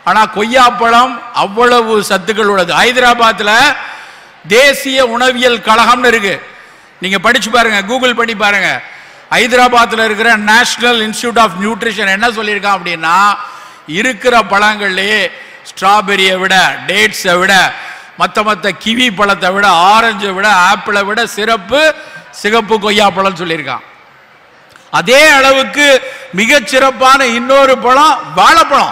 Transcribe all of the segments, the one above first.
ஆனா கொய்யாப்பழம் அவ்வளவு சத்துக்கள் உள்ளது ஹைதராபாத்ல தேசிய உணவியல் கழகம்னு இருக்கு நீங்க படிச்சு பாருங்க கூகுள் பண்ணி பாருங்க ஹைதராபாத்ல இருக்கிற நேஷனல் இன்ஸ்டிடியூட் ஆஃப் நியூட்ரிஷன் என்ன சொல்லியிருக்கான் அப்படின்னா இருக்கிற பழங்கள்லயே ஸ்ட்ராபெரியை விட டேட்ஸை விட மற்ற மற்ற கிவி பழத்தை விட ஆரஞ்சை விட ஆப்பிளை விட சிறப்பு சிகப்பு கொய்யாப்பழம் சொல்லியிருக்கான் அதே அளவுக்கு மிகச் சிறப்பான இன்னொரு பழம் வாழைப்பழம்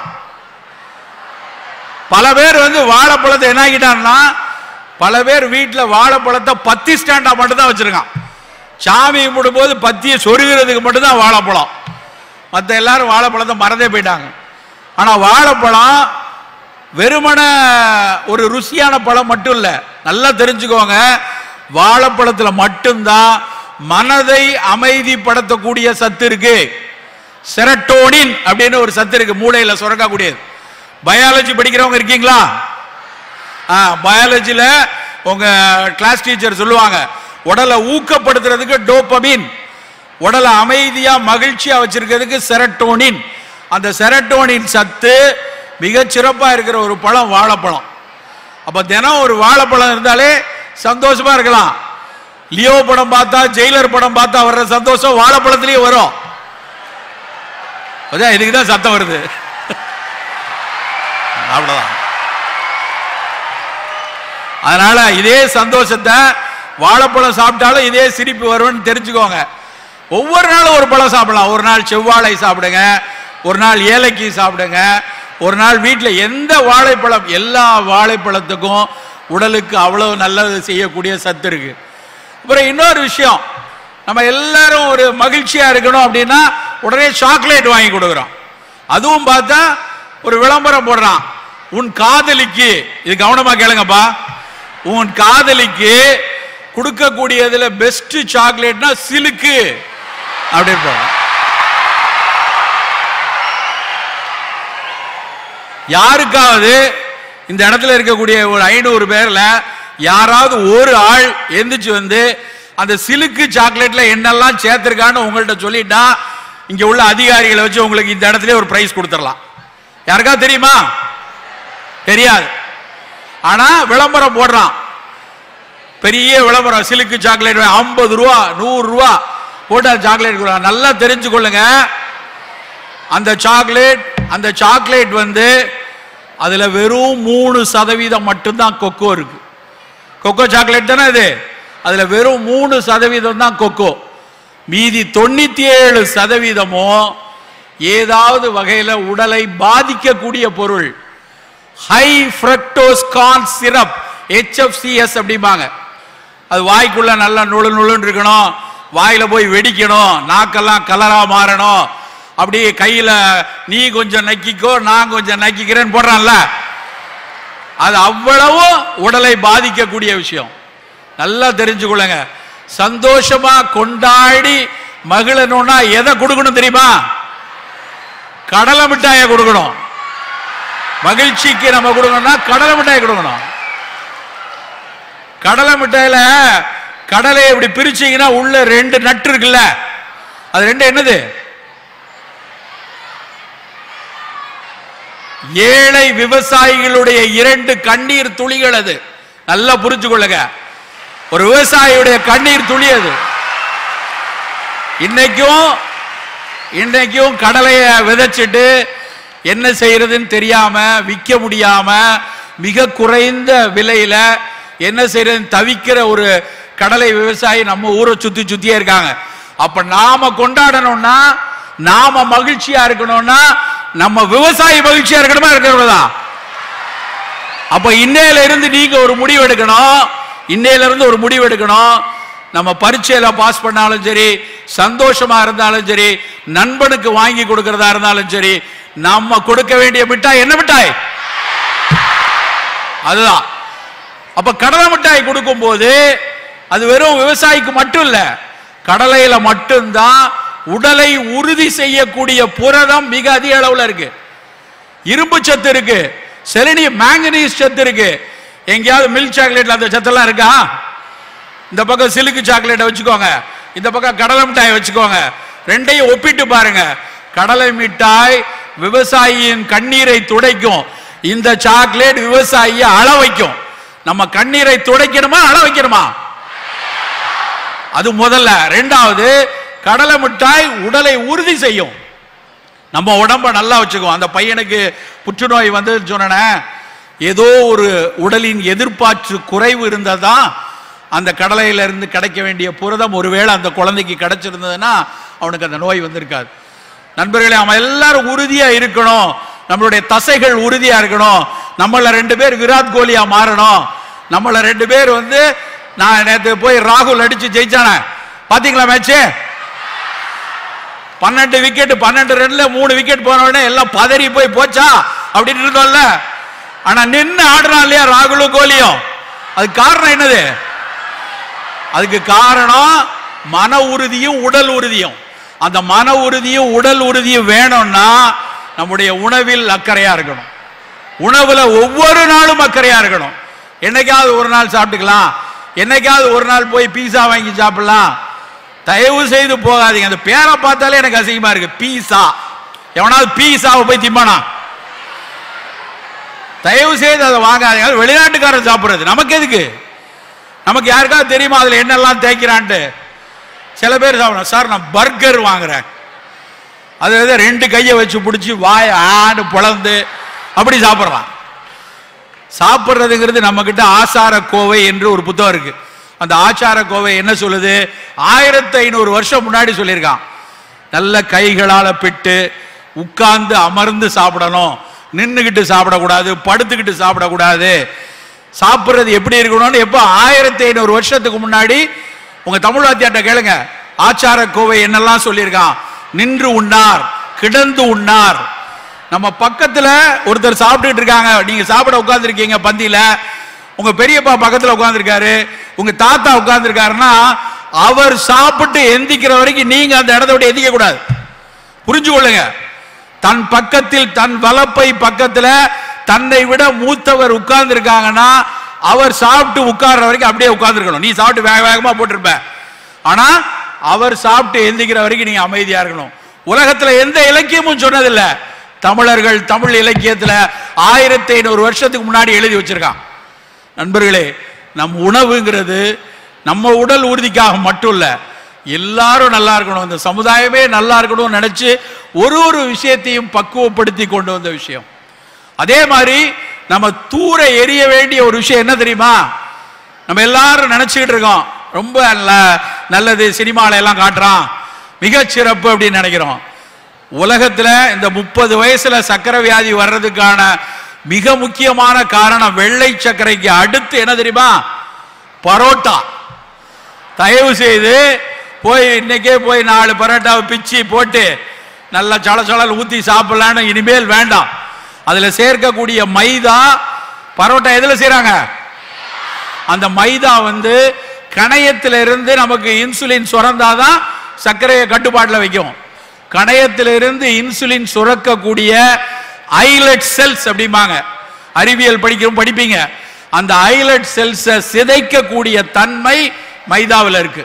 பல பேர் வந்து வாழைப்பழத்தை என்ன ஆக்கிட்டாங்கன்னா பல பேர் வீட்டில் வாழைப்பழத்தை பத்தி ஸ்டாண்டா மட்டும் தான் வச்சிருக்கான் சாமி கும்பிடும்போது பத்தியை சொருகிறதுக்கு மட்டும்தான் வாழைப்பழம் மற்ற எல்லாரும் வாழைப்பழத்தை மறந்தே போயிட்டாங்க ஆனால் வாழைப்பழம் வெறுமன ஒரு ருசியான பழம் மட்டும் இல்லை நல்லா தெரிஞ்சுக்கோங்க வாழைப்பழத்தில் மட்டும்தான் மனதை அமைதிப்படுத்தக்கூடிய சத்து இருக்கு செரட்டோனின் அப்படின்னு ஒரு சத்து இருக்கு மூளையில் சுரக்கக்கூடியது பயாலஜி படிக்கிறவங்க இருக்கீங்களா பயாலஜில உங்க கிளாஸ் டீச்சர் சொல்லுவாங்க உடலை ஊக்கப்படுத்துறதுக்கு டோப்பமின் உடலை அமைதியா மகிழ்ச்சியா வச்சிருக்கிறதுக்கு செரட்டோனின் அந்த செரட்டோனின் சத்து மிகச் சிறப்பா இருக்கிற ஒரு பழம் வாழைப்பழம் அப்ப தினம் ஒரு வாழைப்பழம் இருந்தாலே சந்தோஷமா இருக்கலாம் லியோ படம் பார்த்தா ஜெயிலர் படம் பார்த்தா வர்ற சந்தோஷம் வாழைப்பழத்திலேயே வரும் அதான் இதுக்கு தான் சத்தம் வருது அவ்வளவுதான் அதனால இதே சந்தோஷத்தை வாழைப்பழம் சாப்பிட்டாலும் இதே சிரிப்பு வரும்னு தெரிஞ்சுக்கோங்க ஒவ்வொரு நாளும் ஒரு பழம் சாப்பிடலாம் ஒரு நாள் செவ்வாழை சாப்பிடுங்க ஒரு நாள் ஏலக்கி சாப்பிடுங்க ஒரு நாள் வீட்டில் எந்த வாழைப்பழம் எல்லா வாழைப்பழத்துக்கும் உடலுக்கு அவ்வளவு நல்லது செய்யக்கூடிய சத்து இருக்கு அப்புறம் இன்னொரு விஷயம் நம்ம எல்லாரும் ஒரு மகிழ்ச்சியா இருக்கணும் அப்படின்னா உடனே சாக்லேட் வாங்கி கொடுக்குறோம் அதுவும் பார்த்தா ஒரு விளம்பரம் போடுறான் உன் காதலிக்கு இது கவனமா கேளுங்கப்பா உன் காதலிக்கு கொடுக்கக்கூடியதுல பெஸ்ட் சாக்லேட்னா சிலுக்கு அப்படின்னு போடுறான் யாருக்காவது இந்த இடத்துல இருக்கக்கூடிய ஒரு ஐநூறு பேர்ல யாராவது ஒரு ஆள் எந்திரிச்சு வந்து அந்த சிலுக்கு சாக்லேட்ல என்னெல்லாம் சேர்த்திருக்கான்னு உங்கள்ட்ட சொல்லிட்டா இங்க உள்ள அதிகாரிகளை வச்சு உங்களுக்கு இந்த இடத்துல ஒரு பிரைஸ் கொடுத்துடலாம் யாருக்கா தெரியுமா தெரியாது ஆனா விளம்பரம் போடுறான் பெரிய விளம்பரம் சிலுக்கு சாக்லேட் ஐம்பது ரூபா நூறு ரூபா போட்டு அந்த சாக்லேட் கொடுக்குறாங்க. நல்லா தெரிஞ்சு கொள்ளுங்க அந்த சாக்லேட் அந்த சாக்லேட் வந்து அதுல வெறும் மூணு சதவீதம் மட்டும்தான் கொக்கோ இருக்கு கொக்கோ சாக்லேட் தானே இது அதுல வெறும் மூணு சதவீதம் தான் கொக்கோ மீதி தொண்ணூத்தி ஏழு சதவீதமும் ஏதாவது வகையில உடலை பாதிக்கக்கூடிய பொருள் high fructose corn syrup HFCS அப்படிம்பாங்க அது வாய்க்குள்ள நல்லா நுழு நுழுன்னு இருக்கணும் வாயில போய் வெடிக்கணும் நாக்கெல்லாம் கலரா மாறணும் அப்படியே கையில நீ கொஞ்சம் நக்கிக்கோ நான் கொஞ்சம் நக்கிக்கிறேன்னு போடுறான்ல அது அவ்வளவு உடலை பாதிக்கக்கூடிய விஷயம் நல்லா தெரிஞ்சுக்கொள்ளுங்க சந்தோஷமா கொண்டாடி மகிழணும்னா எதை கொடுக்கணும் தெரியுமா கடலை மிட்டாயை கொடுக்கணும் மகிழ்ச்சிக்கு நம்ம கொடுக்கணும்னா கடலை மிட்டாய் கொடுக்கணும் கடலை மிட்டாயில கடலையை இப்படி பிரிச்சீங்கன்னா உள்ள ரெண்டு நட்டு இருக்குல்ல அது ரெண்டு என்னது ஏழை விவசாயிகளுடைய இரண்டு கண்ணீர் துளிகள் அது நல்லா புரிஞ்சு கொள்ளுங்க ஒரு விவசாயியுடைய கண்ணீர் துளி அது இன்னைக்கும் இன்னைக்கும் கடலையை விதைச்சிட்டு என்ன செய்யறதுன்னு தெரியாம விற்க முடியாம மிக குறைந்த விலையில என்ன செய்யறதுன்னு தவிக்கிற ஒரு கடலை விவசாயி நம்ம ஊரை சுத்தி சுத்தியே இருக்காங்க அப்ப நாம கொண்டாடணும்னா நாம மகிழ்ச்சியா இருக்கணும்னா நம்ம விவசாயி மகிழ்ச்சியா இருக்கணுமா இருக்கக்கூடாதா அப்ப இன்னையில இருந்து நீங்க ஒரு முடிவு எடுக்கணும் இன்னையில இருந்து ஒரு முடிவு எடுக்கணும் நம்ம பரீட்சையில பாஸ் பண்ணாலும் சரி சந்தோஷமா இருந்தாலும் சரி நண்பனுக்கு வாங்கி கொடுக்கறதா இருந்தாலும் சரி நம்ம கொடுக்க வேண்டிய மிட்டாய் என்ன மிட்டாய் அதுதான் அப்ப கடலை மிட்டாய் கொடுக்கும்போது அது வெறும் விவசாயிக்கு மட்டும் இல்ல கடலையில மட்டும்தான் உடலை உறுதி செய்யக்கூடிய புரதம் மிக அதிக அளவுல இருக்கு இரும்பு சத்து இருக்கு செலினியம் மேங்கனீஸ் சத்து இருக்கு எங்கேயாவது மில்க் சாக்லேட்ல அந்த சத்தெல்லாம் இருக்கா இந்த பக்கம் சிலுக்கு சாக்லேட்டை வச்சுக்கோங்க இந்த பக்கம் கடலை மிட்டாய் வச்சுக்கோங்க ரெண்டையும் ஒப்பிட்டு பாருங்க கடலை மிட்டாய் விவசாயியின் கண்ணீரை துடைக்கும் இந்த சாக்லேட் விவசாயியை அழ வைக்கும் நம்ம கண்ணீரை துடைக்கணுமா அழ வைக்கணுமா அது முதல்ல ரெண்டாவது கடலை மிட்டாய் உடலை உறுதி செய்யும் நம்ம உடம்ப நல்லா வச்சுக்குவோம் அந்த பையனுக்கு புற்றுநோய் வந்து சொன்னேன் ஏதோ ஒரு உடலின் எதிர்பார்ப்பு குறைவு இருந்ததான் அந்த கடலையில இருந்து கிடைக்க வேண்டிய புரதம் ஒருவேளை அந்த குழந்தைக்கு கிடைச்சிருந்ததுன்னா அவனுக்கு அந்த நோய் வந்திருக்காது நண்பர்களே அவன் எல்லாரும் உறுதியா இருக்கணும் நம்மளுடைய தசைகள் உறுதியா இருக்கணும் நம்மள ரெண்டு பேர் விராட் கோலியா மாறணும் நம்மள ரெண்டு பேர் வந்து நான் நேத்து போய் ராகுல் அடிச்சு ஜெயிச்சானே பாத்தீங்களா மேட்ச் பன்னெண்டு விக்கெட் பன்னெண்டு ரன்ல மூணு விக்கெட் போன உடனே எல்லாம் பதறி போய் போச்சா அப்படின்னு இருந்தோம்ல ஆனா நின்னு ஆடுறான் இல்லையா ராகுலும் கோலியும் அதுக்கு காரணம் என்னது அதுக்கு காரணம் மன உறுதியும் உடல் உறுதியும் அந்த மன உறுதியும் உடல் உறுதியும் வேணும்னா நம்முடைய உணவில் அக்கறையா இருக்கணும் உணவுல ஒவ்வொரு நாளும் அக்கறையா இருக்கணும் என்னைக்காவது ஒரு நாள் சாப்பிட்டுக்கலாம் என்னைக்காவது ஒரு நாள் போய் பீஸா வாங்கி சாப்பிடலாம் தயவு செய்து போகாதீங்க அந்த பேரை பார்த்தாலே எனக்கு அசிங்கமா இருக்கு பீஸா எவனாவது பீஸாவை போய் திம்பானா தயவு செய்து அதை வாங்காதீங்க அது வெளிநாட்டுக்காரன் சாப்பிடுறது நமக்கு எதுக்கு நமக்கு யாருக்காவது தெரியுமா அதுல என்னெல்லாம் தேய்க்கிறான்ட்டு சில பேர் சாப்பிடணும் சார் நான் பர்கர் வாங்குறேன் அது வந்து ரெண்டு கையை வச்சு பிடிச்சி வாய் ஆண்டு பொளந்து அப்படி சாப்பிட்றான் சாப்பிட்றதுங்கிறது நம்ம கிட்ட ஆசார கோவை என்று ஒரு புத்தகம் இருக்கு அந்த ஆச்சார கோவை என்ன சொல்லுது ஆயிரத்தி ஐநூறு வருஷம் முன்னாடி சொல்லியிருக்கான் நல்ல கைகளால பிட்டு உட்கார்ந்து அமர்ந்து சாப்பிடணும் நின்னுகிட்டு சாப்பிடக்கூடாது படுத்துக்கிட்டு சாப்பிடக்கூடாது சாப்பிட்றது எப்படி இருக்கணும்னு எப்போ ஆயிரத்தி ஐநூறு வருஷத்துக்கு முன்னாடி உங்க தமிழ் வாத்தியார்ட்ட கேளுங்க ஆச்சார கோவை என்னெல்லாம் சொல்லியிருக்கான் நின்று உண்ணார் கிடந்து உண்ணார் நம்ம பக்கத்துல ஒருத்தர் சாப்பிட்டுட்டு இருக்காங்க நீங்க சாப்பிட உட்கார்ந்துருக்கீங்க பந்தியில உங்க பெரியப்பா பக்கத்துல உட்கார்ந்துருக்காரு உங்க தாத்தா உட்கார்ந்துருக்காருன்னா அவர் சாப்பிட்டு எந்திக்கிற வரைக்கும் நீங்க அந்த இடத்த விட்டு எந்திக்க கூடாது புரிஞ்சு கொள்ளுங்க தன் பக்கத்தில் தன் வலப்பை பக்கத்துல தன்னை விட மூத்தவர் உட்கார்ந்து இருக்காங்கன்னா அவர் சாப்பிட்டு உட்கார்ற வரைக்கும் அப்படியே உட்கார்ந்துருக்கணும் நீ சாப்பிட்டு வேக வேகமா போட்டிருப்ப ஆனா அவர் சாப்பிட்டு எந்திக்கிற வரைக்கும் நீங்க அமைதியா இருக்கணும் உலகத்துல எந்த இலக்கியமும் சொன்னதில்ல தமிழர்கள் தமிழ் இலக்கியத்துல ஆயிரத்தி ஐநூறு வருஷத்துக்கு முன்னாடி எழுதி வச்சிருக்கான் நண்பர்களே நம் உணவுங்கிறது நம்ம உடல் உறுதிக்காக மட்டும் இல்ல எல்லாரும் நல்லா இருக்கணும் இந்த சமுதாயமே நல்லா இருக்கணும்னு நினைச்சு ஒரு ஒரு விஷயத்தையும் பக்குவப்படுத்தி கொண்டு வந்த விஷயம் அதே மாதிரி நம்ம தூர எரிய வேண்டிய ஒரு விஷயம் என்ன தெரியுமா நம்ம எல்லாரும் நினைச்சுக்கிட்டு இருக்கோம் ரொம்ப நல்ல- நல்லது சினிமால எல்லாம் காட்டுறான் மிகச் சிறப்பு அப்படின்னு நினைக்கிறோம் உலகத்துல இந்த முப்பது வயசுல சக்கரை வியாதி வர்றதுக்கான மிக முக்கியமான காரணம் வெள்ளை சர்க்கரைக்கு அடுத்து என்ன தெரியுமா பரோட்டா தயவு செய்து போய் இன்னைக்கே போய் நாலு பரோட்டாவை பிச்சு போட்டு நல்லா சல சலல் ஊத்தி சாப்பிடலான்னு இனிமேல் வேண்டாம் அதுல சேர்க்கக்கூடிய மைதா பரோட்டா எதுல செய்றாங்க அந்த மைதா வந்து கணையத்தில இருந்து நமக்கு இன்சுலின் சுரந்தாதான் சர்க்கரையை கட்டுப்பாட்டில் வைக்கும் கணையத்தில இருந்து இன்சுலின் சுரக்கக்கூடிய ஐலட் செல்ஸ் அப்படிம்பாங்க அறிவியல் படிக்கிறோம் படிப்பீங்க அந்த ஐலட் செல்ஸை சிதைக்கக்கூடிய தன்மை மைதாவில் இருக்கு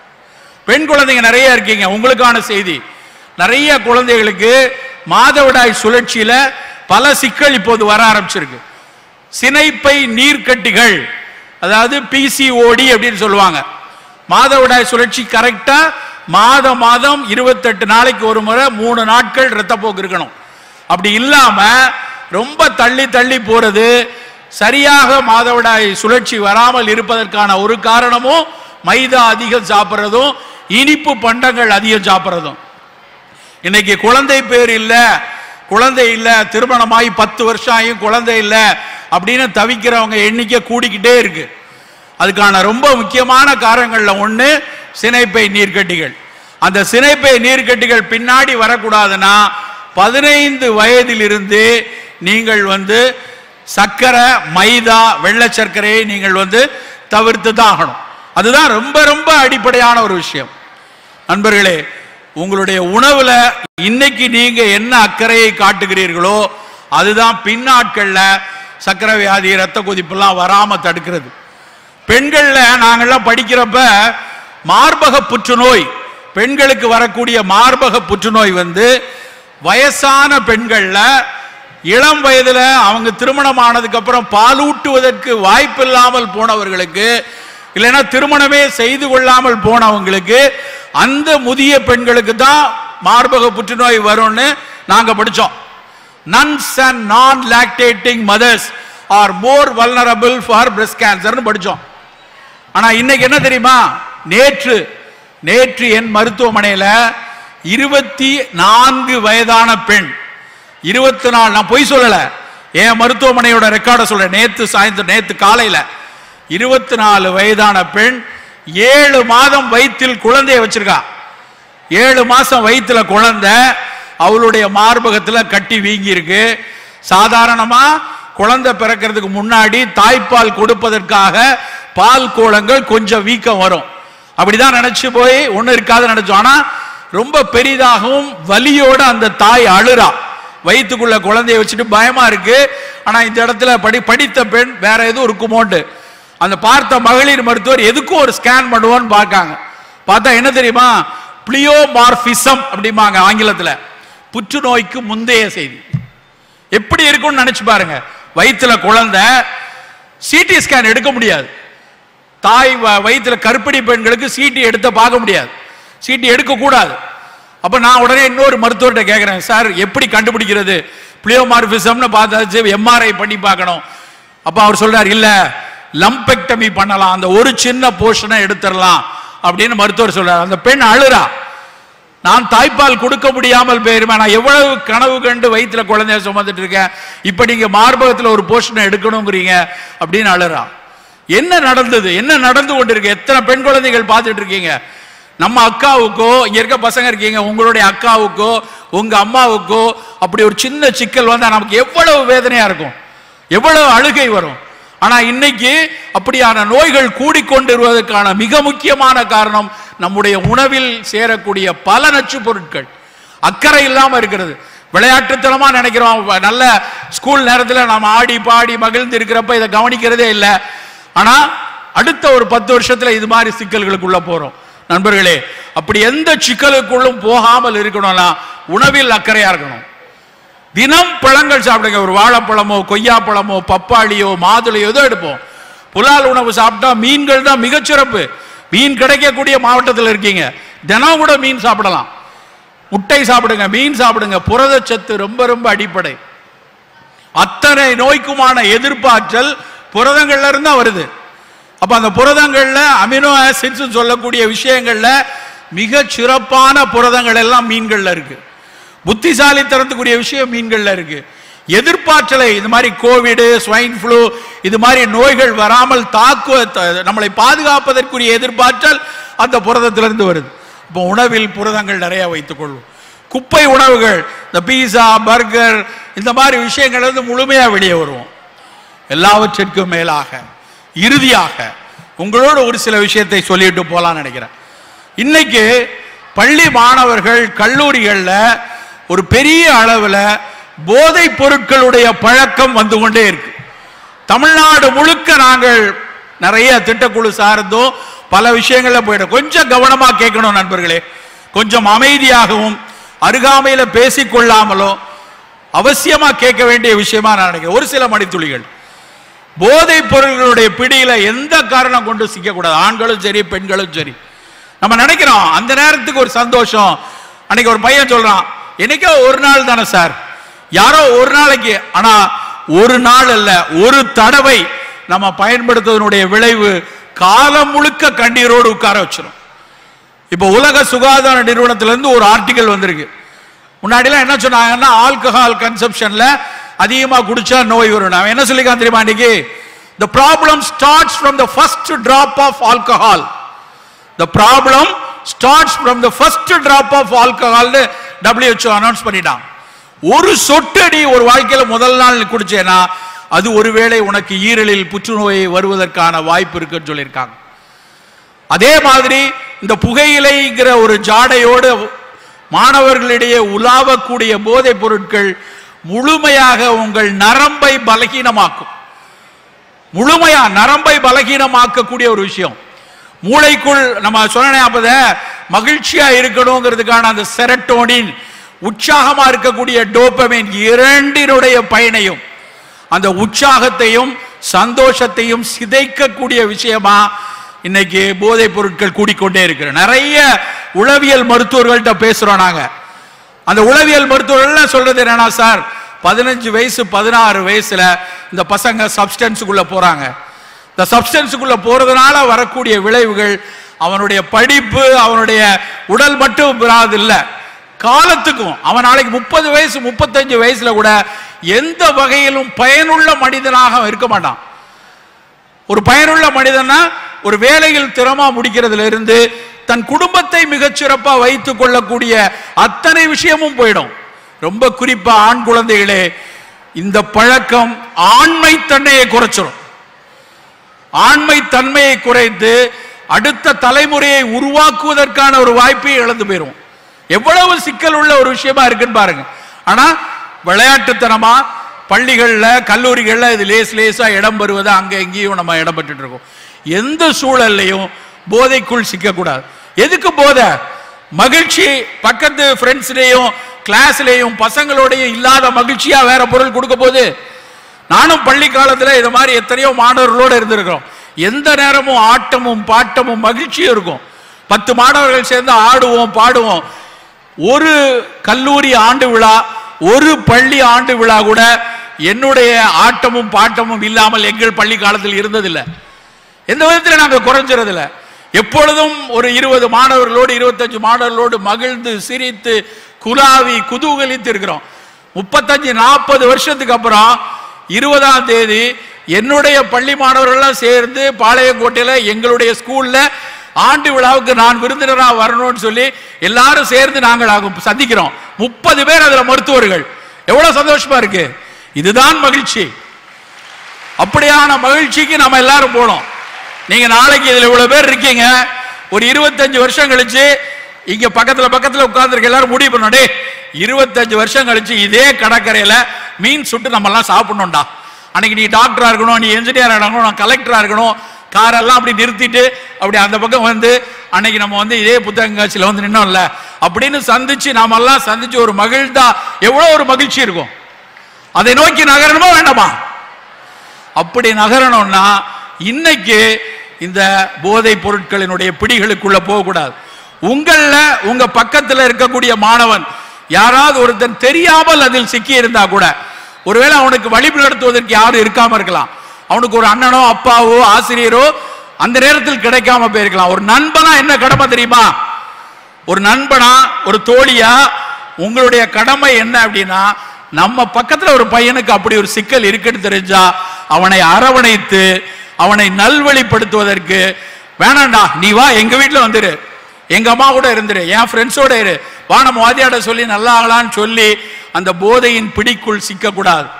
பெண் குழந்தைங்க நிறைய இருக்கீங்க உங்களுக்கான செய்தி நிறைய குழந்தைகளுக்கு மாதவிடாய் சுழற்சியில பல சிக்கல் இப்போது வர ஆரம்பிச்சிருக்கு சினைப்பை நீர்க்கட்டிகள் அதாவது பிசிஓடி அப்படின்னு சொல்லுவாங்க மாதவிடாய் சுழற்சி கரெக்டா மாத மாதம் இருபத்தெட்டு நாளைக்கு ஒரு முறை மூணு நாட்கள் ரத்தப்போக்கு இருக்கணும் அப்படி இல்லாம ரொம்ப தள்ளி தள்ளி போறது சரியாக மாதவிடாய் சுழற்சி வராமல் இருப்பதற்கான ஒரு காரணமும் மைதா அதிகம் சாப்பிட்றதும் இனிப்பு பண்டங்கள் அதிகம் சாப்பிட்றதும் இன்னைக்கு குழந்தை பேர் இல்ல குழந்தை இல்ல திருமணமாகி பத்து வருஷம் ஆகியும் குழந்தை இல்ல அப்படின்னு தவிக்கிறவங்க எண்ணிக்கை கூடிக்கிட்டே இருக்கு அதுக்கான ரொம்ப முக்கியமான காரணங்கள்ல ஒண்ணு சினைப்பை நீர்க்கட்டிகள் அந்த சினைப்பை நீர்க்கட்டிகள் பின்னாடி வரக்கூடாதுன்னா பதினைந்து வயதிலிருந்து நீங்கள் வந்து சர்க்கரை மைதா வெள்ளை சர்க்கரையை நீங்கள் வந்து தவிர்த்து தான் ஆகணும் அதுதான் ரொம்ப ரொம்ப அடிப்படையான ஒரு விஷயம் நண்பர்களே உங்களுடைய உணவுல இன்னைக்கு நீங்க என்ன அக்கறையை காட்டுகிறீர்களோ அதுதான் பின்னாட்கள்ல சக்கரை வியாதி ரத்த கொதிப்பெல்லாம் வராம தடுக்கிறது பெண்கள்ல நாங்கெல்லாம் படிக்கிறப்ப மார்பக புற்றுநோய் பெண்களுக்கு வரக்கூடிய மார்பக புற்றுநோய் வந்து வயசான பெண்கள்ல இளம் வயதுல அவங்க திருமணம் ஆனதுக்கு அப்புறம் பாலூட்டுவதற்கு வாய்ப்பு இல்லாமல் போனவர்களுக்கு இல்லைன்னா திருமணமே செய்து கொள்ளாமல் போனவங்களுக்கு அந்த முதிய பெண்களுக்கு தான் மார்பக புற்றுநோய் வரும்னு நாங்க படிச்சோம் nuns and non lactating mothers are more vulnerable for breast கேன்சர்னு படிச்சோம் ஆனா இன்னைக்கு என்ன தெரியுமா நேற்று நேற்று என் மருத்துவமனையில இருபத்தி நான்கு வயதான பெண் இருபத்தி நாலு நான் பொய் சொல்லல என் மருத்துவமனையோட ரெக்கார்டை சொல்றேன் நேத்து சாயந்தரம் நேத்து காலையில இருபத்தி நாலு வயதான பெண் ஏழு மாதம் வயிற்றில் குழந்தைய வச்சிருக்கா ஏழு மாசம் வயிற்றுல குழந்தை அவளுடைய மார்பகத்துல கட்டி வீங்கி இருக்கு சாதாரணமா குழந்தை பிறக்கிறதுக்கு முன்னாடி தாய்ப்பால் கொடுப்பதற்காக பால் கோளங்கள் கொஞ்சம் வீக்கம் வரும் அப்படிதான் நினைச்சு போய் ஒண்ணு இருக்காது நினைச்சோம் ஆனா ரொம்ப பெரிதாகவும் வலியோட அந்த தாய் அழுறா வயிற்றுக்குள்ள குழந்தைய வச்சுட்டு பயமா இருக்கு ஆனா இந்த இடத்துல படி படித்த பெண் வேற எதுவும் இருக்குமோன்ட்டு அந்த பார்த்த மகளிர் மருத்துவர் எதுக்கும் ஒரு ஸ்கேன் பண்ணுவோன்னு பார்க்காங்க பார்த்தா என்ன தெரியுமா பிளியோமார்பிசம் அப்படிம்பாங்க ஆங்கிலத்துல புற்றுநோய்க்கு முந்தைய செய்தி எப்படி இருக்கும்னு நினைச்சு பாருங்க வயிற்றுல குழந்தை சிடி ஸ்கேன் எடுக்க முடியாது தாய் வ- வயித்துல கருப்படி பெண்களுக்கு சிடி எடுத்த பார்க்க முடியாது சிடி எடுக்க கூடாது அப்ப நான் உடனே இன்னொரு மருத்துவர்கிட்ட கேட்கிறேன் சார் எப்படி கண்டுபிடிக்கிறது பிளியோமார்பிசம்னு பார்த்தாச்சு எம்ஆர்ஐ பண்ணி பார்க்கணும் அப்ப அவர் சொல்றார் இல்ல லம்பெக்டமி பண்ணலாம் அந்த ஒரு சின்ன போர்ஷனை எடுத்துடலாம் அப்படின்னு மருத்துவர் சொல்றார் அந்த பெண் அழுறா நான் தாய்ப்பால் கொடுக்க முடியாமல் போயிருமே நான் எவ்வளவு கனவு கண்டு வயிற்றுல குழந்தைய சுமந்துட்டு இருக்கேன் இப்ப நீங்க மார்பகத்துல ஒரு போர்ஷனை எடுக்கணுங்கிறீங்க அப்படின்னு அழுறா என்ன நடந்தது என்ன நடந்து கொண்டிருக்கு எத்தனை பெண் குழந்தைகள் பார்த்துட்டு இருக்கீங்க நம்ம அக்காவுக்கோ இங்க இருக்க பசங்க இருக்கீங்க உங்களுடைய அக்காவுக்கோ உங்க அம்மாவுக்கோ அப்படி ஒரு சின்ன சிக்கல் வந்தா நமக்கு எவ்வளவு வேதனையா இருக்கும் எவ்வளவு அழுகை வரும் ஆனா இன்னைக்கு அப்படியான நோய்கள் கூடிக்கொண்டிருவதற்கான மிக முக்கியமான காரணம் நம்முடைய உணவில் சேரக்கூடிய பல நச்சு பொருட்கள் அக்கறை இல்லாம இருக்கிறது விளையாட்டுத்தனமா நினைக்கிறோம் வ- நல்ல ஸ்கூல் நேரத்துல நாம ஆடி பாடி மகிழ்ந்து இருக்கிறப்ப இதை கவனிக்கிறதே இல்லை ஆனா அடுத்த ஒரு பத்து வருஷத்துல இது மாதிரி சிக்கல்களுக்குள்ள போறோம் நண்பர்களே அப்படி எந்த சிக்கலுக்குள்ளும் போகாமல் இருக்கணும்னா உணவில் அக்கறையா இருக்கணும் தினம் பழங்கள் சாப்பிடுங்க ஒரு வாழைப்பழமோ கொய்யாப்பழமோ பப்பாளியோ மாதுளையோ ஏதோ எடுப்போம் புலால் உணவு சாப்பிட்டா மீன்கள் தான் மிகச்சிறப்பு மீன் கிடைக்கக்கூடிய மாவட்டத்தில் இருக்கீங்க தினம் கூட மீன் சாப்பிடலாம் முட்டை சாப்பிடுங்க மீன் சாப்பிடுங்க புரதச்சத்து ரொம்ப ரொம்ப அடிப்படை அத்தனை நோய்க்குமான எதிர்ப்பாற்றல் புரதங்கள்ல இருந்தா வருது அப்ப அந்த புரதங்கள்ல அமினோ ஆசிட்ஸ் சொல்லக்கூடிய விஷயங்கள்ல மிக சிறப்பான புரதங்கள் எல்லாம் மீன்கள்ல இருக்கு புத்திசாலித்தனத்துக்குரிய விஷயம் மீன்கள்ல இருக்கு எதிர்ப்பாற்றலை இந்த மாதிரி கோவிடு ஸ்வைன் ஃப்ளூ இது மாதிரி நோய்கள் வராமல் தாக்குவ த- நம்மளை பாதுகாப்பதற்குரிய எதிர்ப்பாற்றல் அந்த புரதத்திலிருந்து வருது இப்போ உணவில் புரதங்கள் நிறைய வைத்துக் கொள்வோம் குப்பை உணவுகள் இந்த பீஸா பர்கர் இந்த மாதிரி விஷயங்கள் இருந்து முழுமையா வெளியே வருவோம் எல்லாவற்றிற்கும் மேலாக இறுதியாக உங்களோட ஒரு சில விஷயத்தை சொல்லிட்டு போலாம்னு நினைக்கிறேன் இன்னைக்கு பள்ளி மாணவர்கள் கல்லூரிகள்ல ஒரு பெரிய அளவுல போதைப் பொருட்களுடைய பழக்கம் வந்து கொண்டே இருக்கு தமிழ்நாடு முழுக்க நாங்கள் நிறைய திட்டக்குழு சார்ந்தும் பல விஷயங்கள்ல போயிடும் கொஞ்சம் கவனமா கேட்கணும் நண்பர்களே கொஞ்சம் அமைதியாகவும் அருகாமையில பேசிக்கொள்ளாமலும் அவசியமா கேட்க வேண்டிய விஷயமா நான் நினைக்கிறேன் ஒரு சில மணித்துளிகள் போதைப் பொருள்களுடைய பிடியில எந்த காரணம் கொண்டு சிக்கக்கூடாது ஆண்களும் சரி பெண்களும் சரி நம்ம நினைக்கிறோம் அந்த நேரத்துக்கு ஒரு சந்தோஷம் அன்னைக்கு ஒரு பையன் சொல்றான் என்னைக்கோ ஒரு நாள் தானே சார் யாரோ ஒரு நாளைக்கு ஆனா ஒரு நாள் அல்ல ஒரு தடவை நம்ம பயன்படுத்துவதனுடைய விளைவு காலம் முழுக்க கண்ணீரோடு உட்கார வச்சிரும் இப்போ உலக சுகாதார நிறுவனத்திலிருந்து ஒரு ஆர்டிகல் வந்திருக்கு முன்னாடிலாம் என்ன சொன்னாங்கன்னா ஆல்கஹால் கன்சப்ஷன்ல அதிகமா குடிச்சா நோய் வரும் அவன் என்ன சொல்லிக்கான் தெரியுமா இன்னைக்கு the problem starts from the first drop of alcohol the problem starts from the first drop of alcohol னு WHO அனௌன்ஸ் பண்ணிட்டான் ஒரு சொட்டு நீ ஒரு வாழ்க்கையில முதல் நாள் நீ குடிச்சேனா அது ஒருவேளை உனக்கு ஈரலில் புற்றுநோய் வருவதற்கான வாய்ப்பு இருக்குன்னு சொல்லியிருக்காங்க அதே மாதிரி இந்த புகையிலைங்கிற ஒரு ஜாடையோடு மாணவர்களிடையே உலாவக்கூடிய போதைப் பொருட்கள் முழுமையாக உங்கள் நரம்பை பலகீனமாக்கும் முழுமையா நரம்பை பலகீனமாக்கக்கூடிய ஒரு விஷயம் மூளைக்குள் நம்ம சொன்ன அப்பத மகிழ்ச்சியா இருக்கணுங்கிறதுக்கான அந்த செரட்டோனின் உற்சாகமா இருக்கக்கூடிய டோபமைன் இரண்டினுடைய பயனையும் அந்த உற்சாகத்தையும் சந்தோஷத்தையும் சிதைக்கக்கூடிய விஷயமா இன்னைக்கு போதைப் பொருட்கள் கூடிக்கொண்டே இருக்கிற நிறைய உளவியல் மருத்துவர்கள்ட்ட பேசுறோம் நாங்க அந்த உளவியல் மருத்துவர்கள் சொல்றது என்னன்னா சார் பதினஞ்சு வயசு பதினாறு வயசுல இந்த பசங்க சப்ஸ்டன்ஸுக்குள்ள போறாங்க இந்த சப்ஸ்டன்ஸுக்குள்ள போறதுனால வரக்கூடிய விளைவுகள் அவனுடைய படிப்பு அவனுடைய உடல் மட்டும் இல்ல காலத்துக்கும் அவன் நாளைக்கு முப்பது வயசு முப்பத்தஞ்சு வயசுல கூட எந்த வகையிலும் பயனுள்ள மனிதனாக அவன் இருக்க மாட்டான் ஒரு பயனுள்ள மனிதனா ஒரு வேலையில் திறமா முடிக்கிறதுல இருந்து தன் குடும்பத்தை மிகச்சிறப்பா வைத்துக் கொள்ளக்கூடிய அத்தனை விஷயமும் போயிடும் ரொம்ப குறிப்பா ஆண் குழந்தைகளே இந்த பழக்கம் ஆண்மை தன்மையை குறைச்சிடும் ஆண்மை தன்மையை குறைத்து அடுத்த தலைமுறையை உருவாக்குவதற்கான ஒரு வாய்ப்பை இழந்து போயிரும் எவ்வளவு சிக்கல் உள்ள ஒரு விஷயமா இருக்குன்னு பாருங்க ஆனா விளையாட்டுத்தனமா பள்ளிகள்ல கல்லூரிகள்ல இது லேஸ் லேசா இடம் பெறுவதா அங்க எங்கேயும் நம்ம இடம் பெற்றுட்டு இருக்கோம் எந்த சூழல்லையும் போதைக்குள் சிக்கக்கூடாது எதுக்கு போதை மகிழ்ச்சி பக்கத்து ஃப்ரெண்ட்ஸ்லயும் கிளாஸ்லயும் பசங்களோடையும் இல்லாத மகிழ்ச்சியா வேற பொருள் கொடுக்க போகுது நானும் பள்ளி காலத்துல இது மாதிரி எத்தனையோ மாணவர்களோடு இருந்திருக்கிறோம் எந்த நேரமும் ஆட்டமும் பாட்டமும் மகிழ்ச்சியும் இருக்கும் பத்து மாணவர்கள் சேர்ந்து ஆடுவோம் பாடுவோம் ஒரு கல்லூரி ஆண்டு விழா ஒரு பள்ளி ஆண்டு விழா கூட என்னுடைய ஆட்டமும் பாட்டமும் இல்லாமல் எங்கள் பள்ளி காலத்தில் இருந்ததில்லை எந்த விதத்தில் நாங்கள் குறைஞ்சிறதில்ல எப்பொழுதும் ஒரு இருபது மாணவர்களோடு இருபத்தஞ்சு மாணவர்களோடு மகிழ்ந்து சிரித்து குலாவி குதூகலித்து இருக்கிறோம் முப்பத்தஞ்சு நாற்பது வருஷத்துக்கு அப்புறம் இருபதாம் தேதி என்னுடைய பள்ளி மாணவர்கள்லாம் சேர்ந்து பாளையங்கோட்டையில் எங்களுடைய ஸ்கூல்ல ஆண்டு விழாவுக்கு நான் விருந்தினராக வரணும்னு சொல்லி எல்லாரும் சேர்ந்து நாங்கள் ஆகும் சந்திக்கிறோம் முப்பது பேர் அதுல மருத்துவர்கள் எவ்வளவு சந்தோஷமா இருக்கு இதுதான் மகிழ்ச்சி அப்படியான மகிழ்ச்சிக்கு நம்ம எல்லாரும் போனோம் நீங்க நாளைக்கு இதுல இவ்வளவு பேர் இருக்கீங்க ஒரு இருபத்தஞ்சு வருஷம் கழிச்சு இங்க பக்கத்துல பக்கத்துல உட்கார்ந்துருக்க எல்லாரும் முடிவு பண்ணோம் டேய் இருபத்தஞ்சு வருஷம் கழிச்சு இதே கடற்கரையில மீன் சுட்டு நம்ம எல்லாம் சாப்பிடணும்டா அன்னைக்கு நீ டாக்டரா இருக்கணும் நீ என்ஜினியரா இருக்கணும் நான் கலெக்டரா இருக்கணும் காரெல்லாம் அப்படி நிறுத்திட்டு அப்படி அந்த பக்கம் வந்து அன்னைக்கு நம்ம வந்து இதே புத்தக காட்சியில வந்து நின்னோம்ல அப்படின்னு சந்திச்சு நாம எல்லாம் சந்திச்சு ஒரு மகிழ்ந்தா எவ்வளவு ஒரு மகிழ்ச்சி இருக்கும் அதை நோக்கி நகரணுமா வேண்டாமா அப்படி நகரணும்னா இன்னைக்கு இந்த போதை பொருட்களினுடைய பிடிகளுக்குள்ள போகக்கூடாது உங்கள உங்க பக்கத்துல இருக்கக்கூடிய மாணவன் யாராவது ஒருத்தன் தெரியாமல் அதில் சிக்கி இருந்தா கூட ஒருவேளை அவனுக்கு வழிநடத்துவதற்கு யாரும் இருக்காம இருக்கலாம் அவனுக்கு ஒரு அண்ணனோ அப்பாவோ ஆசிரியரோ அந்த நேரத்தில் கிடைக்காம போயிருக்கலாம் ஒரு நண்பனா என்ன கடமை தெரியுமா ஒரு நண்பனா ஒரு தோழியா உங்களுடைய கடமை என்ன அப்படின்னா நம்ம பக்கத்துல ஒரு பையனுக்கு அப்படி ஒரு சிக்கல் இருக்குன்னு தெரிஞ்சா அவனை அரவணைத்து அவனை நல்வழிப்படுத்துவதற்கு வேணாண்டா நீ வா எங்க வீட்டுல வந்துரு எங்க அம்மா கூட இருந்துரு என் ஃப்ரெண்ட்ஸோட இரு வா நம்ம வாதியாட சொல்லி நல்லா ஆகலான்னு சொல்லி அந்த போதையின் பிடிக்குள் சிக்கக்கூடாது